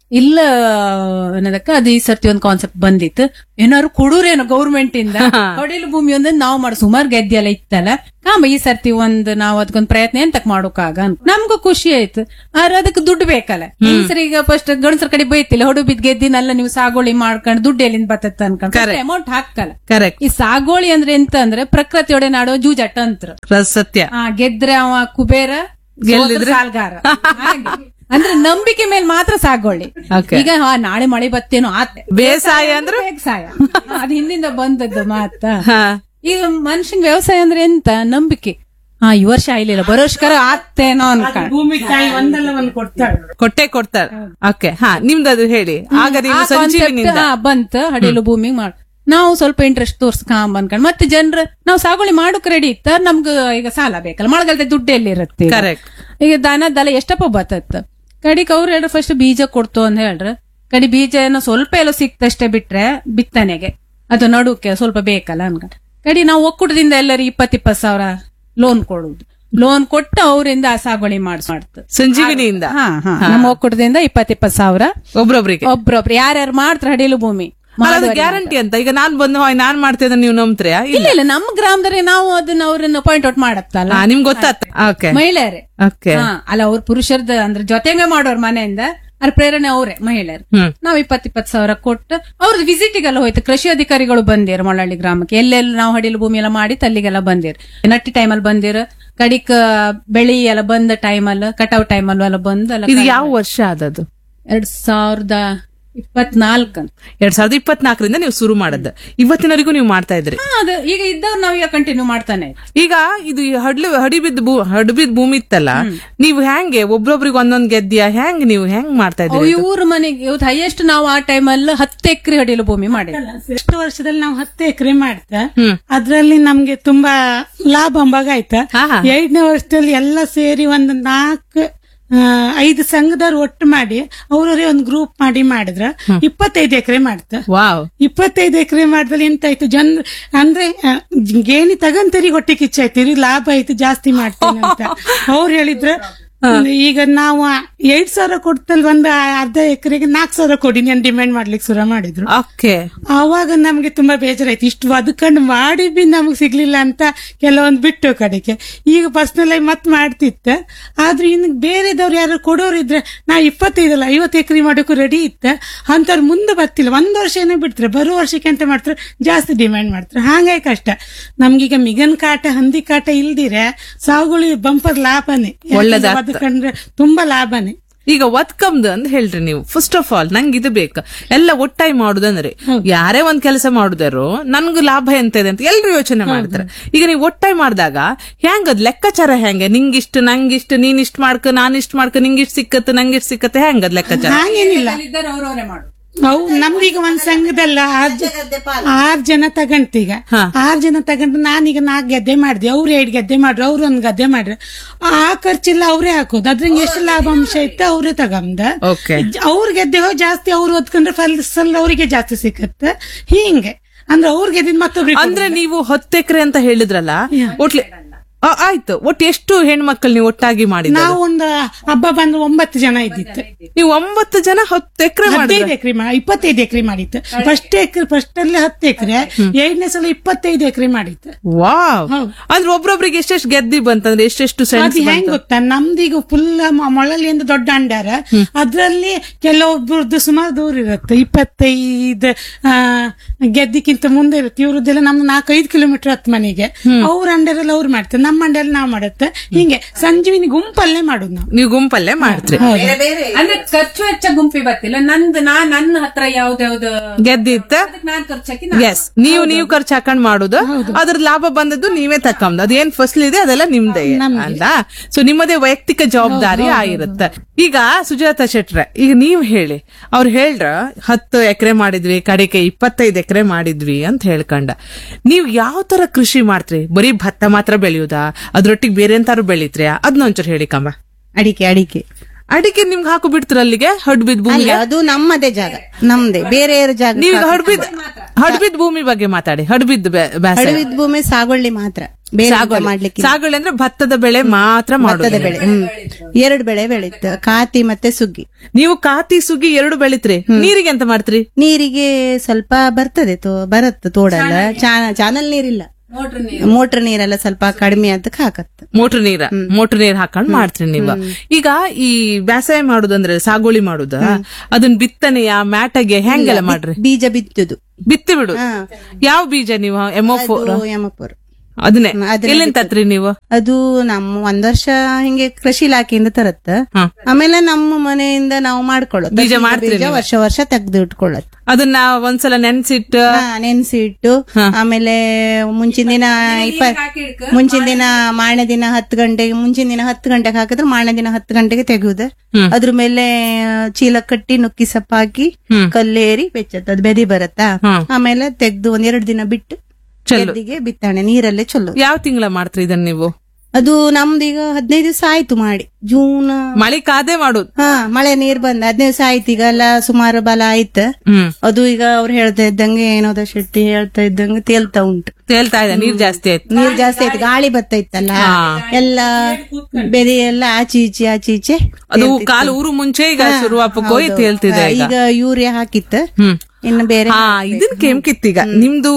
ಇಲ್ಲ ಅನ್ನೋದಕ್ಕ ಅದು ಈ ಸರ್ತಿ ಒಂದು ಕಾನ್ಸೆಪ್ಟ್ ಬಂದಿತ್ತು ಏನಾದ್ರು ಕೊಡೂರೇನೋ ಗೌರ್ಮೆಂಟ್ ಇಂದ ಹೊಡಿಲು ಭೂಮಿ ಒಂದ್ ನಾವ್ ಮಾಡಿ ಸುಮಾರು ಗೆದ್ದೆ ಎಲ್ಲ ಇತ್ತಲ್ಲ ಕಾಂಬ ಈ ಸರ್ತಿ ಒಂದ್ ನಾವ್ ಅದಕ್ಕೊಂದ್ ಪ್ರಯತ್ನ ಎಂತಕ್ ಮಾಡೋಕಾಗ ಅನ್ಕೊ. ನಮ್ಗೂ ಖುಷಿ ಆಯ್ತು ಆದ್ರೆ ಅದಕ್ಕೆ ದುಡ್ಡು ಬೇಕಲ್ಲ ಹೆಂಗಸರು ಈಗ ಫಸ್ಟ್ ಗಂಡಸರ ಕಡೆ ಬೈತಿಲ್ಲ ಹೊಡು ಬಿದ್ ಗೆದ್ದಿನೆಲ್ಲ ನೀವು ಸಾಗೋಳಿ ಮಾಡ್ಕೊಂಡು ದುಡ್ಡು ಎಲ್ಲಿಂದ ಬರ್ತತ್ತ ಅನ್ಕೊಂಡು Correct. ಅಮೌಂಟ್ ಹಾಕಲ್ಲ ಕರೆಕ್ಟ್ ಈ ಸಾಗೋಳಿ ಅಂದ್ರೆ ಎಂತ ಅಂದ್ರೆ ಪ್ರಕೃತಿಯೊಡೆ ನಾಡೋ ಜೂಜಾಟ ಅಂತ್ರ ಸತ್ಯ ಆ ಗೆದ್ರೆ ಅವ ಕುಬೇರ ಗೆಲ್ಲಿದ್ರೆ? ಸೋತ್ರ ಸಾಲ್ಗಾರ ಹಾಗೆ. ಅಂದ್ರೆ ನಂಬಿಕೆ ಮೇಲೆ ಮಾತ್ರ ಸಾಗೋಳಿ Okay. ಈಗ ಹಾ, ನಾಳೆ ಮಳೆ ಬತ್ತೇನೋ ಆತೆ ಬೇಸಾಯ ಅಂದ್ರೆ ಬೇಸಾಯ ಅದ್ ಹಿಂದಿಂದ ಬಂದದ್ದು ಮಾತ ಹಾ. ಈಗ ಮನುಷ್ಯನ್ ವ್ಯವಸಾಯ ಅಂದ್ರೆ ಎಂತ ನಂಬಿಕೆ ಹಾ ಈ ವರ್ಷ ಆಯ್ಲಿಲ್ಲ ಬರೋ ವರ್ಷಕರ ಆತೇನೋ ಅನ್ಕೊಂಡು ಭೂಮಿ ತಾಯಿ ಒಂದಲ್ಲ ಒಂದು ಕೊಡ್ತಾಳೆ ಕೊಟ್ಟೆ ಕೊಡ್ತಾರೆ ಓಕೆ ಹಾ ನಿಮ್ದು ಅದು ಹೇಳಿ ಆಗ ನೀವು ಸಂಜೀವಿನಿಂದ ಬಂತ ಹಡಿಲು ಭೂಮಿಗೆ ಮಾಡ್ ನಾವು ಸ್ವಲ್ಪ ಇಂಟ್ರೆಸ್ಟ್ ತೋರ್ಸ್ಕೊಂಡ್ ಅನ್ಕೊಂಡ್ ಮತ್ತೆ ಜನರು ನಾವು ಸಾಗುವಳಿ ಮಾಡೋಕ್ ರೆಡಿ ಇತ್ತ ನಮ್ಗ ಈಗ ಸಾಲ ಬೇಕಲ್ಲ ಮಳೆಗಾಲದ ದುಡ್ಡು ಎಲ್ಲಿ ಇರುತ್ತೆ ಈಗ? Correct. ಈಗ ದನ ದಲ ಎಷ್ಟಪ್ಪ ಬತ್ತತ್ತ ಕಡಿಕ್ ಅವ್ರು ಹೇಳ್ರ ಫಸ್ಟ್ ಬೀಜ ಕೊಡ್ತು ಅಂತ ಹೇಳ್ರ ಕಡಿ ಬೀಜ ಏನೋ ಸ್ವಲ್ಪ ಎಲ್ಲೋ ಸಿಕ್ತಷ್ಟೇ ಬಿಟ್ರೆ ಬಿತ್ತನೆಗೆ ಅದು ನಡುಕ್ಕೆ ಸ್ವಲ್ಪ ಬೇಕಲ್ಲ ಅನ್ಕೊಂಡ್ ಕಡಿ ನಾವು ಒಕ್ಕೂಟದಿಂದ ಎಲ್ಲರಿಗೆ ಇಪ್ಪತ್ ಇಪ್ಪತ್ ಸಾವಿರ ಲೋನ್ ಕೊಡುದು ಲೋನ್ ಕೊಟ್ಟು ಅವರಿಂದ ಆ ಸಾಗುವಳಿ ಮಾಡಿಸ್ ಮಾಡ್ತು ಸಂಜೀವಿನಿಯಿಂದ ಹಾ ಹಾ ನಮ್ಮ ಒಕ್ಕೂಟದಿಂದ ಇಪ್ಪತ್ ಇಪ್ಪತ್ ಸಾವಿರ ಒಬ್ರೊಬ್ರಿಗೆ ಒಬ್ರೊಬ್ರು ಯಾರ್ಯಾರು ಮಾಡ್ತಾರೆ ಹಡಿಲು ಭೂಮಿ ಅಲ್ಲ, ಅದು ಮಾಡುವವರಿಗೆ ಗ್ಯಾರಂಟಿ ಅಂತ ಈಗ ನಾನ್ ಬಂದು ಹೋಯ್ ನಾನ್ ಮಾಡ್ತೇನೆ ನೀವು ನಂಬ್ತೀರಾ ಇಲ್ಲ ಇಲ್ಲ ನಮ್ಮ ಗ್ರಾಮದಲ್ಲಿ ನಾವು ಅದನ್ನ ಅವ್ರನ್ನ ಪಾಯಿಂಟ್ ಔಟ್ ಮಾಡತ್ತಲ್ಲ ಹಾ, ನಿಮ್ಗೆ ಗೊತ್ತಾತ ಓಕೆ ಮಹಿಳೆಯರೇ ಓಕೆ ಹಾ, ಅಲ್ಲ ಅವ್ರ ಪುರುಷರದ ಅಂದ್ರೆ ಜೊತೆಗೆ ಮಾಡೋರ್ ಮನೆಯಿಂದ ಅದ್ರ ಪ್ರೇರಣೆ ಅವರೇ ಮಹಿಳೆಯರು ಹ್ಮ್. ನಾವ್ ಇಪ್ಪತ್ ಇಪ್ಪತ್ ಸಾವಿರ ಕೊಟ್ಟು ಅವ್ರದ್ದು ವಿಸಿಟಿಗೆಲ್ಲ ಹೋಯ್ತು ಕೃಷಿ ಅಧಿಕಾರಿಗಳು ಬಂದಿರು ಮಳಳ್ಳಿ ಗ್ರಾಮಕ್ಕೆ ಎಲ್ಲೆಲ್ಲ ನಾವು ಹಡಿಲು ಭೂಮಿ ಎಲ್ಲ ಮಾಡಿ ಅಲ್ಲಿಗೆಲ್ಲ ಬಂದಿರು ನಟ್ಟಿ ಟೈಮಲ್ಲಿ ಬಂದಿರು ಕಡಿಕ ಬೆಳಿ ಎಲ್ಲ ಬಂದ ಟೈಮಲ್ಲಿ ಕಟಾವ್ ಟೈಮಲ್ಲೂ ಎಲ್ಲ ಬಂದು ಎಲ್ಲ ಇದು ಯಾವ ವರ್ಷ ಆದದ್ದು ಎರಡ್ ಸಾವಿರದ ಇಪ್ಪತ್ನಾಲ್ಕು ಎರಡ್ ಸಾವಿರದ ಇಪ್ಪತ್ನಾಲ್ಕರಿಂದ ನೀವು ಶುರು ಮಾಡದ್ದು ಇವತ್ತಿನವರೆಗೂ ನೀವು ಮಾಡ್ತಾ ಇದ್ರಿ ಹಾ, ಅದು ಈಗ ಇದ್ದವ್ರು ನಾವೀಗ ಕಂಟಿನ್ಯೂ ಮಾಡ್ತಾನೆ ಇದ್ದೀವಿ. ಈಗ ಇದು ಈ ಹಡ್ಲು ಹಡಿಬಿದ್ದ ಭೂ ಹಡಿಬಿದ್ದ ಭೂಮಿ ಇತ್ತಲ್ಲ ನೀವು ಹೆಂಗೆ ಒಬ್ರೊಬ್ರಿಗೆ ಒಂದೊಂದ್ ಗೆದ್ದಿಯಾ ಹೆಂಗ್ ನೀವು ಹೆಂಗ್ ಮಾಡ್ತಾ ಅವು ಇದ್ರಿ ಇವ್ರ ಮನೆಗೆ ಇವತ್ತು ಹೈಯೆಸ್ಟ್ ನಾವು ಆ ಟೈಮಲ್ಲಿ ಹತ್ತು ಎಕರೆ ಹಡಿಲು ಭೂಮಿ ಮಾಡಿದ್ವಿ ಎಷ್ಟು ವರ್ಷದಲ್ಲಿ ನಾವು ಹತ್ತು ಎಕರೆ ಮಾಡ್ತಾ ಅದ್ರಲ್ಲಿ ನಮ್ಗೆ ತುಂಬಾ ಲಾಭ ಅಂಬಾಗ ಆಯ್ತಾ ಹಾ, ಹಾ. ಎರಡನೇ ವರ್ಷದಲ್ಲಿ ಎಲ್ಲ ಸೇರಿ ಒಂದು ನಾಲ್ಕು ಆ, ಐದು ಸಂಘದವ್ರು ಒಟ್ಟು ಮಾಡಿ ಅವ್ರವರೇ ಒಂದು ಗ್ರೂಪ್ ಮಾಡಿ ಮಾಡಿದ್ರ ಇಪ್ಪತ್ತೈದು ಎಕರೆ ಮಾಡ್ತಾ ವಾವ್ ಇಪ್ಪತ್ತೈದು ಎಕರೆ ಮಾಡಿದಲ್ಲಿ ಎಂತಾಯ್ತು ಜನ್ ಅಂದ್ರೆ ಆ, ಗೇಣಿ ತಗಂತರಿ ಹೊಟ್ಟೆ ಕಿಚ್ಚಾಯ್ತು ಇವ್ರಿಗೆ ಲಾಭ ಆಯ್ತು ಜಾಸ್ತಿ ಮಾಡ್ತೇನೆ ಅಂತ ಅವ್ರು ಹೇಳಿದ್ರ ಈಗ ನಾವು ಎರಡ್ ಸಾವಿರ ಕೊಡ್ತಲ್ ಒಂದು ಅರ್ಧ ಎಕರೆಗೆ ನಾಲ್ಕು ಸಾವಿರ ಕೊಡಿ ನಾನು ಡಿಮ್ಯಾಂಡ್ ಮಾಡ್ಲಿಕ್ಕೆ ಶುರು ಮಾಡಿದ್ರು ಓಕೆ ಆವಾಗ ನಮ್ಗೆ ತುಂಬಾ ಬೇಜಾರಾಯ್ತು ಇಷ್ಟು ಬದುಕೊಂಡು ಮಾಡಿ ಬಿ ನಮ್ಗೆ ಸಿಗ್ಲಿಲ್ಲ ಅಂತ ಕೆಲವೊಂದು ಬಿಟ್ಟು ಕಡೆಗೆ ಈಗ ಪರ್ಸನಲ್ ಆಗಿ ಮತ್ ಮಾಡ್ತಿತ್ತ ಆದ್ರೆ ಇನ್ನು ಬೇರೆದವ್ರು ಯಾರು ಕೊಡೋರು ಇದ್ರೆ ನಾ ಇಪ್ಪತ್ತೈದಲ್ಲ ಐವತ್ತು ಎಕರೆ ಮಾಡೋಕ್ಕೂ ರೆಡಿ ಇತ್ತ ಅಂತವ್ರು ಮುಂದೆ ಬರ್ತಿಲ್ಲ ಒಂದ್ ವರ್ಷ ಏನೋ ಬಿಡ್ತಾರೆ ಬರೋ ವರ್ಷಕ್ಕೆ ಅಂತ ಮಾಡ್ತಾರೆ ಜಾಸ್ತಿ ಡಿಮ್ಯಾಂಡ್ ಮಾಡ್ತಾರೆ ಹಾಗಾಗಿ ಕಷ್ಟ ನಮ್ಗೀಗ ಮಿಗನ್ ಕಾಟ ಹಂದಿ ಕಾಟ ಇಲ್ದಿರೆ ಸಾಗುಳಿ ಬಂಪರ್ ಲಾಭನೇ ಒಳ್ಳೆದಾಗ್ತ- ಬದುಕಂಡ್ರೆ ತುಂಬಾ ಲಾಭನೇ ಈಗ ಒತ್ಕಮ್ದು ಅಂತ ಹೇಳ್ರಿ ನೀವು ಫಸ್ಟ್ ಆಫ್ ಆಲ್ ನಂಗೆ ಇದು ಬೇಕು ಎಲ್ಲ ಒಟ್ಟಾಗಿ ಮಾಡುದಂದ್ರೆ ಯಾರೇ ಒಂದ್ ಕೆಲಸ ಮಾಡುದಾರು ನನ್ಗೂ ಲಾಭ ಎಂತ ಇದೆ ಅಂತ ಎಲ್ರು ಯೋಚನೆ ಮಾಡ್ತಾರೆ ಈಗ ನೀವು ಒಟ್ಟಾಗಿ ಮಾಡಿದಾಗ ಹೆಂಗ್ ಅದ್ ಲೆಕ್ಕಾಚಾರ ಹೆಂಗೆ ನಿಂಗಿಷ್ಟು ನಂಗಿಷ್ಟು ನೀನ್ ಇಷ್ಟ ಮಾಡ್ಕ ನಾನ್ ಇಷ್ಟ ಮಾಡ್ಕ ನಿಂಗಿಷ್ಟು ಸಿಕ್ಕತ್ತೆ ನಂಗಿಷ್ಟು ಸಿಕ್ಕತ್ತೆ ಹೆಂಗ್ ಅದ್ ಲೆಕ್ಕಾಚಾರ ಹಾಗೇನಿಲ್ಲ ಅವ್ರವರೇ ಮಾಡು ಅವು ನಮ್ದೀಗ ಒಂದ್ ಸಂಘದಲ್ಲ ಆರ್ ಜ- ಆರ್ ಜನ ತಗಂತೀಗ ಆರ್ ಜನ ತಗೊಂಡು ನಾನೀಗ ನಾಲ್ಕು ಗದ್ದೆ ಮಾಡಿದೆ ಅವ್ರು ಎರಡು ಗದ್ದೆ ಮಾಡ್ರು ಅವ್ರು ಒಂದ್ ಗದ್ದೆ ಮಾಡ್ರು ಆ ಖರ್ಚೆಲ್ಲ ಅವ್ರೇ ಹಾಕೋದು ಅದ್ರಂಗೆ ಎಷ್ಟು ಲಾಭಾಂಶ ಇತ್ತು ಅವ್ರೇ ತಗೊಂಡ Okay. ಅವ್ರ ಗೆದ್ದೆ ಹೋಗಿ ಜಾಸ್ತಿ ಅವ್ರು ಓದ್ಕೊಂಡ್ರೆ ಫಸಲ್ ಅವರಿಗೆ ಜಾಸ್ತಿ ಸಿಕ್ಕತ್ತೆ ಹಿಂಗೆ ಅಂದ್ರೆ ಅವ್ರ ಗೆದ್ದಿದ್ ಮತ್ತೊಬ್ರಿಗೆ ಅಂದ್ರೆ ನೀವು ಹತ್ತು ಎಕರೆ ಅಂತ ಹೇಳಿದ್ರಲ್ಲ ಒಟ್ಲಿ ಆ, ಆಯ್ತು ಒಟ್ಟು ಎಷ್ಟು ಹೆಣ್ಮಕ್ಳು ನೀವು ಒಟ್ಟಾಗಿ ಮಾಡಿದ ನಾವು ಒಂದು ಹಬ್ಬ ಬಂದ್ರೆ ಒಂಬತ್ತು ಜನ ಇದ್ದಿತ್ತು ನೀವು ಒಂಬತ್ತು ಜನ ಹತ್ತು ಎಕರೆ ಮಾಡಿದ್ರೆ ಹದಿನೈದು ಎಕರೆ ಇಪ್ಪತ್ತೈದು ಎಕರೆ ಮಾಡಿತ್ತು ಫಸ್ಟ್ ಎಕರೆ ಫಸ್ಟ್ ಅಲ್ಲಿ ಹತ್ತು ಎಕರೆ ಎರಡನೇ ಸಲ ಇಪ್ಪತ್ತೈದು ಎಕರೆ ಮಾಡಿತ್ತು ವಾವ್ ಹೌದು. ಅಂದ್ರೆ ಒಬ್ರೊಬ್ರಿಗೆ ಎಷ್ಟೆಷ್ಟು ಗೆದ್ದಿ ಬಂತಂದ್ರೆ ಎಷ್ಟೆಷ್ಟು ಸೆನ್ಸ್ ಅದು ಹೆಂಗ್ ಗೊತ್ತಾ ನಮ್ದೀಗ ಫುಲ್ ಮೊಳಲಿಯಿಂದ ದೊಡ್ಡ ಅಂಡಾರ ಅದ್ರಲ್ಲಿ ಕೆಲವೊಬ್ರದ್ದು ಸುಮಾರು ದೂರ ಇರುತ್ತೆ ಇಪ್ಪತ್ತೈದು ಆ, ಗೆದ್ದಿಕ್ಕಿಂತ ಮುಂದೆ ಇರುತ್ತೆ ಇವ್ರದ್ದೆಲ್ಲ ನಮ್ದು ನಾಲ್ಕೈದು ಕಿಲೋಮೀಟರ್ ಹತ್ತು ಮನೆಗೆ ಅವ್ರ ಅಂಡರಲ್ಲಿ ಅವ್ರು ಮಾಡ್ತಾರೆ ನಮ್ಮ ಅಂಡಲ್ಲಿ ನಾವು ಮಾಡುತ್ತೆ ಹಿಂಗೆ ಸಂಜೀವಿನಿ ಗುಂಪಲ್ಲೇ ಮಾಡುದು ನಾವು ನೀವು ಗುಂಪಲ್ಲೇ ಮಾಡ್ತೀರಿ ಅಂದ್ರೆ ಖರ್ಚು ವೆಚ್ಚ ಗುಂಪಿ ಬರ್ತಿಲ್ಲ ನಂದು ನಾ ನನ್ನ ಹತ್ರ ಯಾವ್ದಾವ್ದು ಗೆದ್ದಿತ್ತ ಅದಕ್ಕೆ ನಾನ್ ಖರ್ಚು ಹಾಕಿ ನಾನ್ ಎಸ್ ನೀವು ನೀವು ಖರ್ಚು ಹಾಕೊಂಡ್ ಮಾಡುದು ಅದ್ರ ಲಾಭ ಬಂದದ್ದು ನೀವೇ ತಕೊಂಡ್ ಅದೇನ್ ಫಸಲ್ ಇದೆ ಅದೆಲ್ಲ ನಿಮ್ದೇ ಅಲ್ಲ ಸೊ ನಿಮ್ಮದೇ ವೈಯಕ್ತಿಕ ಜವಾಬ್ದಾರಿ ಆಗಿರುತ್ತೆ ಈಗ ಸುಜಾತ ಶೆಟ್ರೆ ಈಗ ನೀವ್ ಹೇಳಿ ಅವ್ರು ಹೇಳ್ರ ಹತ್ತು ಎಕರೆ ಮಾಡಿದ್ವಿ ಕಡೆಗೆ ಇಪ್ಪತ್ತೈದು ಎಕರೆ ಮಾಡಿದ್ವಿ ಅಂತ ಹೇಳ್ಕೊಂಡ ನೀವ್ ಯಾವ ತರ ಕೃಷಿ ಮಾಡ್ತೀರಿ ಬರೀ ಭತ್ತ ಮಾತ್ರ ಬೆಳೆಯುದಾ ಅದ್ರೊಟ್ಟಿಗೆ ಬೇರೆ ಎಂತಾರು ಬೆಳಿತ್ರಿ ಅದನ್ನ ಒಂಚೂರು ಹೇಳಿ ಕಂಬ ಅಡಿಕೆ ಅಡಿಕೆ ಅಡಿಕೆ ನಿಮ್ಗೆ ಹಾಕು ಬಿಡ್ತೀರ ಅಲ್ಲಿಗೆ ಹಡ್ ಬಿದ್ದ ಅಲ್ಲ ಭೂಮಿಗೆ ಅದು ನಮ್ಮದೇ ಜಾಗ ನಮ್ದೇ ಬೇರೆ ಜಾಗ ನೀವು ಹಡ್ಬಿದ್ ಹಡ್ಬಿದ್ ಭೂಮಿ ಬಗ್ಗೆ ಮಾತಾಡಿ ಹಡ್ಬಿದ್ ಬ್ಯಾಸ ಹಡವಿದ ಭೂಮಿ ಸಾಗುವಳಿ ಮಾತ್ರ ಬೇರೆ ಎಂತ ಸಾಗುವಳಿ ಮಾಡ್ಲಿಕ್ಕೆ ಸಾಗುವಳಿ ಅಂದ್ರೆ ಭತ್ತದ ಬೆಳೆ ಮಾತ್ರ ಭತ್ತದ ಮಾಡೋದು ಬೆಳೆ ಹ್ಮ್ ಎರಡು ಬೆಳೆ ಬೆಳೀತು ಕಾತಿ ಮತ್ತೆ ಸುಗ್ಗಿ ನೀವು ಕಾತಿ ಸುಗ್ಗಿ ಎರಡು ಬೆಳಿತ್ರಿ ನೀರಿಗೆ ಎಂತ ಮಾಡ್ತೀರಿ ನೀರಿಗೆ ಸ್ವಲ್ಪ ಬರ್ತದೆ ತೋ ಬರತ್ತೆ ತೋಡಲ್ಲ ಚಾನಲ್ ನೀರಿಲ್ಲ ಮೋಟರ್ ನೀರೆಲ್ಲ ಸ್ವಲ್ಪ ಕಡಿಮೆ ಅದಕ್ಕೆ ಹಾಕತ್ತೆ ಮೋಟರ್ ನೀರ ಮೋಟರ್ ನೀರ್ ಹಾಕೊಂಡ್ ಮಾಡ್ತೀರಿ ನೀವು ಈಗ ಈ ಬೇಸಾಯ ಮಾಡುದಂದ್ರೆ ಸಾಗುವಳಿ ಮಾಡುದ ಅದನ್ನ ಬಿತ್ತನೆಯ ಮ್ಯಾಟಗೆ ಹೆಂಗೆಲ್ಲ ಮಾಡ್ರಿ ಬೀಜ ಬಿತ್ತುದು ಬಿತ್ತಿ ಬಿಡು ಯಾವ ಬೀಜ ನೀವು ಎಮೋಫೋರ್ ಅದು ಯಮಪುರ ಅದನ್ನೇ ಹ್ಮ್, ಅದನ್ನೇ ಎಲ್ಲಿಂದ ತತ್ರಿ ನೀವು ಅದು ನಮ್ಮ ಒಂದ್ ವರ್ಷ ಹಿಂಗೆ ಕೃಷಿ ಇಲಾಖೆಯಿಂದ ತರತ್ತ ಹಾ. ಆಮೇಲೆ ನಮ್ಮ ಮನೆಯಿಂದ ನಾವು ಮಾಡ್ಕೊಳ್ಳೋದು ಬೀಜ ಮಾಡ್ತೀರಿ ಬೀಜ ವರ್ಷ ವರ್ಷ ತೆಗ್ದು ಇಟ್ಕೊಳ್ಳೋದು ಅದನ್ನ ಒಂದ್ಸಲ ನೆನ್ಸಿಟ್ಟು ಹಾ, ನೆನ್ಸಿ ಇಟ್ಟು ಆಮೇಲೆ ಮುಂಚಿನ ದಿನ ಇಪ್ಪ ಮುಂಚಿನ ದಿನ ಮಾರನೇ ದಿನ ಹತ್ತು ಗಂಟೆಗೆ ಮುಂಚಿನ ದಿನ ಹತ್ತು ಗಂಟೆಗೆ ಹಾಕಿದ್ರೆ ಮಾರನೇ ದಿನ ಹತ್ತು ಗಂಟೆಗೆ ತೆಗೆಯುದು ಅದ್ರ ಮೇಲೆ ಚೀಲ ಕಟ್ಟಿ ನುಕ್ಕಿ ಸಪ್ಪ ಹಾಕಿ ಕಲ್ಲೇರಿ ಬೆಚ್ಚತ್ ಅದು ಬೆದಿ ಬರತ್ತಾ ಆಮೇಲೆ ತೆಗ್ದು ಒಂದೆರಡು ದಿನ ಬಿಟ್ಟು ಗೆದ್ದಿಗೆ ಬಿತ್ತನೆ ನೀರಲ್ಲೇ ಚೊಲ್ಲು ಯಾವ ತಿಂಗಳ ಮಾಡ್ತೀರಿ ಇದನ್ನ ನೀವು ಅದು ನಮ್ದು ಈಗ ಹದಿನೈದು ದಿವಸ ಆಯ್ತು ಮಾಡಿ ಜೂನ್ ಮಳೆ ಕಾದೆ ಮಾಡುದು ಹಾ ಮಳೆ ನೀರ್ ಬಂದ ಹದಿನೈದು ದಿವಸ ಆಯ್ತು ಈಗ ಎಲ್ಲ ಸುಮಾರು ಬಲ ಆಯ್ತು ಹ್ಮ್ ಅದು ಈಗ ಅವ್ರು ಹೇಳ್ತಾ ಇದ್ದಂಗೆ ಏನೋದ ಶೆಟ್ಟಿ ಹೇಳ್ತಾ ಇದ್ದಂಗೆ ತೇಲ್ತಾ ಉಂಟು ತೇಲ್ತಾ ಇದೆ ನೀರ್ ಜಾಸ್ತಿ ಆಯ್ತು ನೀರ್ ಜಾಸ್ತಿ ಆಯ್ತು ಗಾಳಿ ಬರ್ತಾ ಇತ್ತಲ್ಲ ಎಲ್ಲ ಬೆದೆ ಎಲ್ಲ ಆಚೆ ಈಚೆ ಆಚೆ ಈಚೆ ಅದು ಕಾಲು ಊರು ಮುಂಚೆ ಈಗ ಶುರುವಾಪಕ್ಕೆ ಹೋಗಿ ತೇಲ್ತಿದೆ ಹಾ, ಈಗ ಈಗ ಯೂರಿಯಾ ಹಾಕಿತ್ತ ಹ್ಮ್ ಇನ್ನು ಬೇರೆ ಹಾ ಇದನ್ ಕೆಂಕಿತ್ತೀಗ ನಿಮ್ದು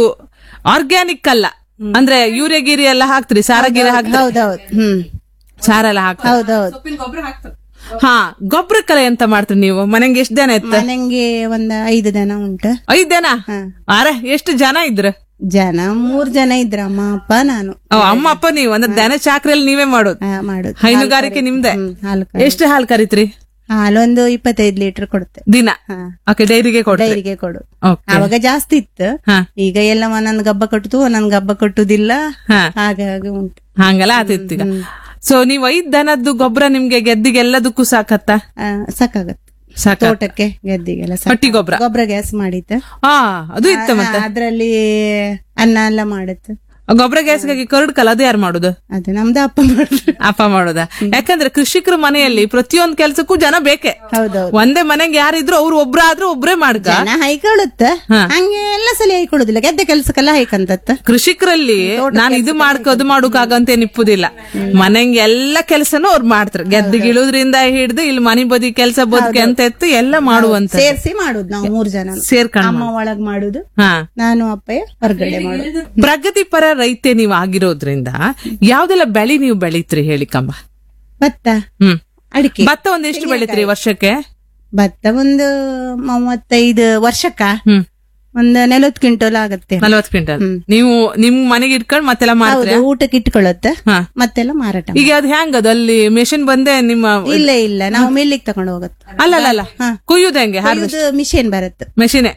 ಆರ್ಗ್ಯಾನಿಕ್ ಅಲ್ಲ ಅಂದ್ರೆ ಯೂರಿಯಾ ಗೀರಿ ಎಲ್ಲ ಹಾಕ್ತಿರಿ ಸಾರ ಗೀರಿ ಹಾಕ್ತಿರಿ ಹೌದೌದು ಹ್ಮ್ ಸಾರ ಎಲ್ಲ ಹಾಕ್ತಿರಿ ಹೌದೌದು ಹಾ ಗೊಬ್ಬರಕ್ಕೆಲ್ಲ ಎಂತ ಮಾಡ್ತೀರಿ ನೀವು ಮನೆಗೆ ಎಷ್ಟ್ ಜನ ಇತ್ತ ಮನೆಗೆ ಒಂದ್ ಐದು ದನ ಉಂಟು ಐದ್ ಜನ ಅರೆ ಎಷ್ಟು ಜನ ಇದ್ರ ಜನ ಮೂರ್ ಜನ ಇದ್ರ ಅಮ್ಮ ಅಪ್ಪ ನಾನು ಅವ್ ಅಮ್ಮ ಅಪ್ಪ ನೀವು ಅಂದ್ರೆ ದನ ಚಾಕ್ರಿಯಲ್ಲಿ ನೀವೇ ಮಾಡೋದು ಹಾ, ಮಾಡುದು ಹೈನುಗಾರಿಕೆ ನಿಮ್ದೆ ಹ್ಮ್, ಹಾಲು ಕರಿ- ಎಷ್ಟು ಹಾಲು ಕರಿತ್ರಿ ಹಾಲೊಂದು ಇಪ್ಪತ್ತೈದು ಲೀಟರ್ ಕೊಡುತ್ತೆ ದಿನ ಹಾ. ಓಕೆ ಡೈರಿಗೆ ಕೊಡ್ತೀರಿ ಡೈರಿಗೆ ಕೊಡು ಓಕೆ ಅವಾಗ ಜಾಸ್ತಿ ಇತ್ತು ಹಾ. ಈಗ ಎಲ್ಲ ಒಂದೊಂದು ಗಬ್ಬ ಕಟ್ಟುದು ಒಂದೊಂದು ಗಬ್ಬ ಕಟ್ಟುದಿಲ್ಲ ಹಾ. ಹಾಗಾಗಿ ಉಂಟು ಹಂಗೆಲ್ಲ ಆತಿತ್ತು ಈಗ ಸೊ ನೀವ್ ಐದ್ ದನದ್ದು ಗೊಬ್ಬರ ನಿಮ್ಗೆ ಗೆದ್ದಿಗೆ ಎಲ್ಲದಕ್ಕೂ ಸಾಕತ್ತ ಆ, ಸಾಕಾಗತ್ತೆ ಸಾಕ ತೋಟಕ್ಕೆ ಗೆದ್ದಿಗೆಲ್ಲ ಸಾಕು. ಹಟ್ಟಿ ಗೊಬ್ಬರ ಗೊಬ್ಬರ ಗ್ಯಾಸ್ ಮಾಡಿತ್ತು ಹಾ ಅದು ಇತ್ತ ಮತ್ತೆ ಅದ್ರಲ್ಲಿ ಅನ್ನ ಎಲ್ಲ ಮಾಡುತ್ತೆ ಗೊಬ್ಬರ ಗ್ಯಾಸ್ಗಾಗಿ ಕರಡ್ಕಲ್ಲ ಅದು ಯಾರು ಮಾಡುದು ಅದು ನಮ್ದು ಅಪ್ಪ ಮಾಡಿದ್ರು ಅಪ್ಪ ಮಾಡುದ ಯಾಕಂದ್ರೆ ಕೃಷಿಕರ ಮನೆಯಲ್ಲಿ ಪ್ರತಿಯೊಂದ್ ಕೆಲ್ಸಕ್ಕೂ ಜನ ಬೇಕೆ ಹೌದೌದು ಒಂದೇ ಮನೆಗೆ ಯಾರಿದ್ರು ಅವ್ರು ಒಬ್ರಾದ್ರೂ ಒಬ್ರೇ ಮಾಡ್ಕ ಜನ ಹೈಕೊಳ್ಳುತ್ತ ಹಂಗೆ ಎಲ್ಲ ಸಲ ಹೈಕೊಳ್ಳುದಿಲ್ಲ ಗೆದ್ದೆ ಕೆಲ್ಸಕ್ಕೆಲ್ಲ ಹೈಕಂತತ್ತ ಕೃಷಿಕರಲ್ಲಿ ನಾನು ಇದು ಮಾಡ್ಕೊ ಅದು ಮಾಡೋಕಾಗಂತ ನಿಪ್ಪುದಿಲ್ಲ ಮನೆಗೆ ಎಲ್ಲ ಕೆಲ್ಸನೂ ಅವ್ರು ಮಾಡ್ತಾರೆ ಗೆದ್ದಿಗಿಳುದ್ರಿಂದ ಹಿಡ್ದು ಇಲ್ಲಿ ಮನೆ ಬದಿ ಕೆಲ್ಸ ಬದುಕೆ ಅಂತ ಎತ್ತು ಎಲ್ಲ ಮಾಡುವಂತ ಸೇರ್ಸಿ ಮಾಡುದು ನಾವು ಮೂರ್ ಜನ ಸೇರ್ಕೊಂಡ್ ಅಮ್ಮ ಒಳಗ್ ಮಾಡುದು ಹಾ ನಾನು ಅಪ್ಪಯ್ಯ ಹೊರಗಡೆ ಮಾಡುದು ಪ್ರಗತಿಪರ ರೈತೆ ನೀವು ಆಗಿರೋದ್ರಿಂದ ಯಾವ್ದೆಲ್ಲ ಬೆಳಿ ನೀವು ಬೆಳಿತ್ರಿ ಹೇಳಿ ಕಂಬ ಭತ್ತ ಹ್ಮ್ ಅಡಿಕೆ ಭತ್ತ ಒಂದ್ ಎಷ್ಟು ಬೆಳಿತ್ರಿ ವರ್ಷಕ್ಕೆ ಭತ್ತ ಒಂದು ಮೂವತ್ತೈದು ವರ್ಷಕ್ಕ ಹ್ಮ್ ಒಂದು ನಲವತ್ತು ಕ್ವಿಂಟಲ್ ಆಗತ್ತೆ ನಲ್ವತ್ ಕ್ವಿಂಟಲ್ ನೀವು ನಿಮ್ ಮನೆಗೆ ಇಟ್ಕೊಂಡ್ ಮತ್ತೆಲ್ಲ ಮಾಡ್ತೀರಿ ಹೌದು ಊಟಕ್ಕೆ ಇಟ್ಕೊಳ್ಳುತ್ತೆ ಹಾ. ಮತ್ತೆಲ್ಲ ಮಾರಾಟ ಮಾಡಿ. ಈಗ ಅದು ಹೆಂಗ್ ಅದು ಅಲ್ಲಿ ಮೆಷಿನ್ ಬಂದೆ ನಿಮ್ಮ ಇಲ್ಲ ಇಲ್ಲ ನಾವು ಮಿಲ್ಲಿಗೆ ತಗೊಂಡು ಹೋಗುತ್ತೆ ಅಲ್ಲ ಅಲ್ಲ ಅಲ್ಲ ಕುಯ್ಯುದು ಹೆಂಗೆ ಇದು ಮಿಷಿನ್ ಬರುತ್ತೆ ಮೆಷಿನೇ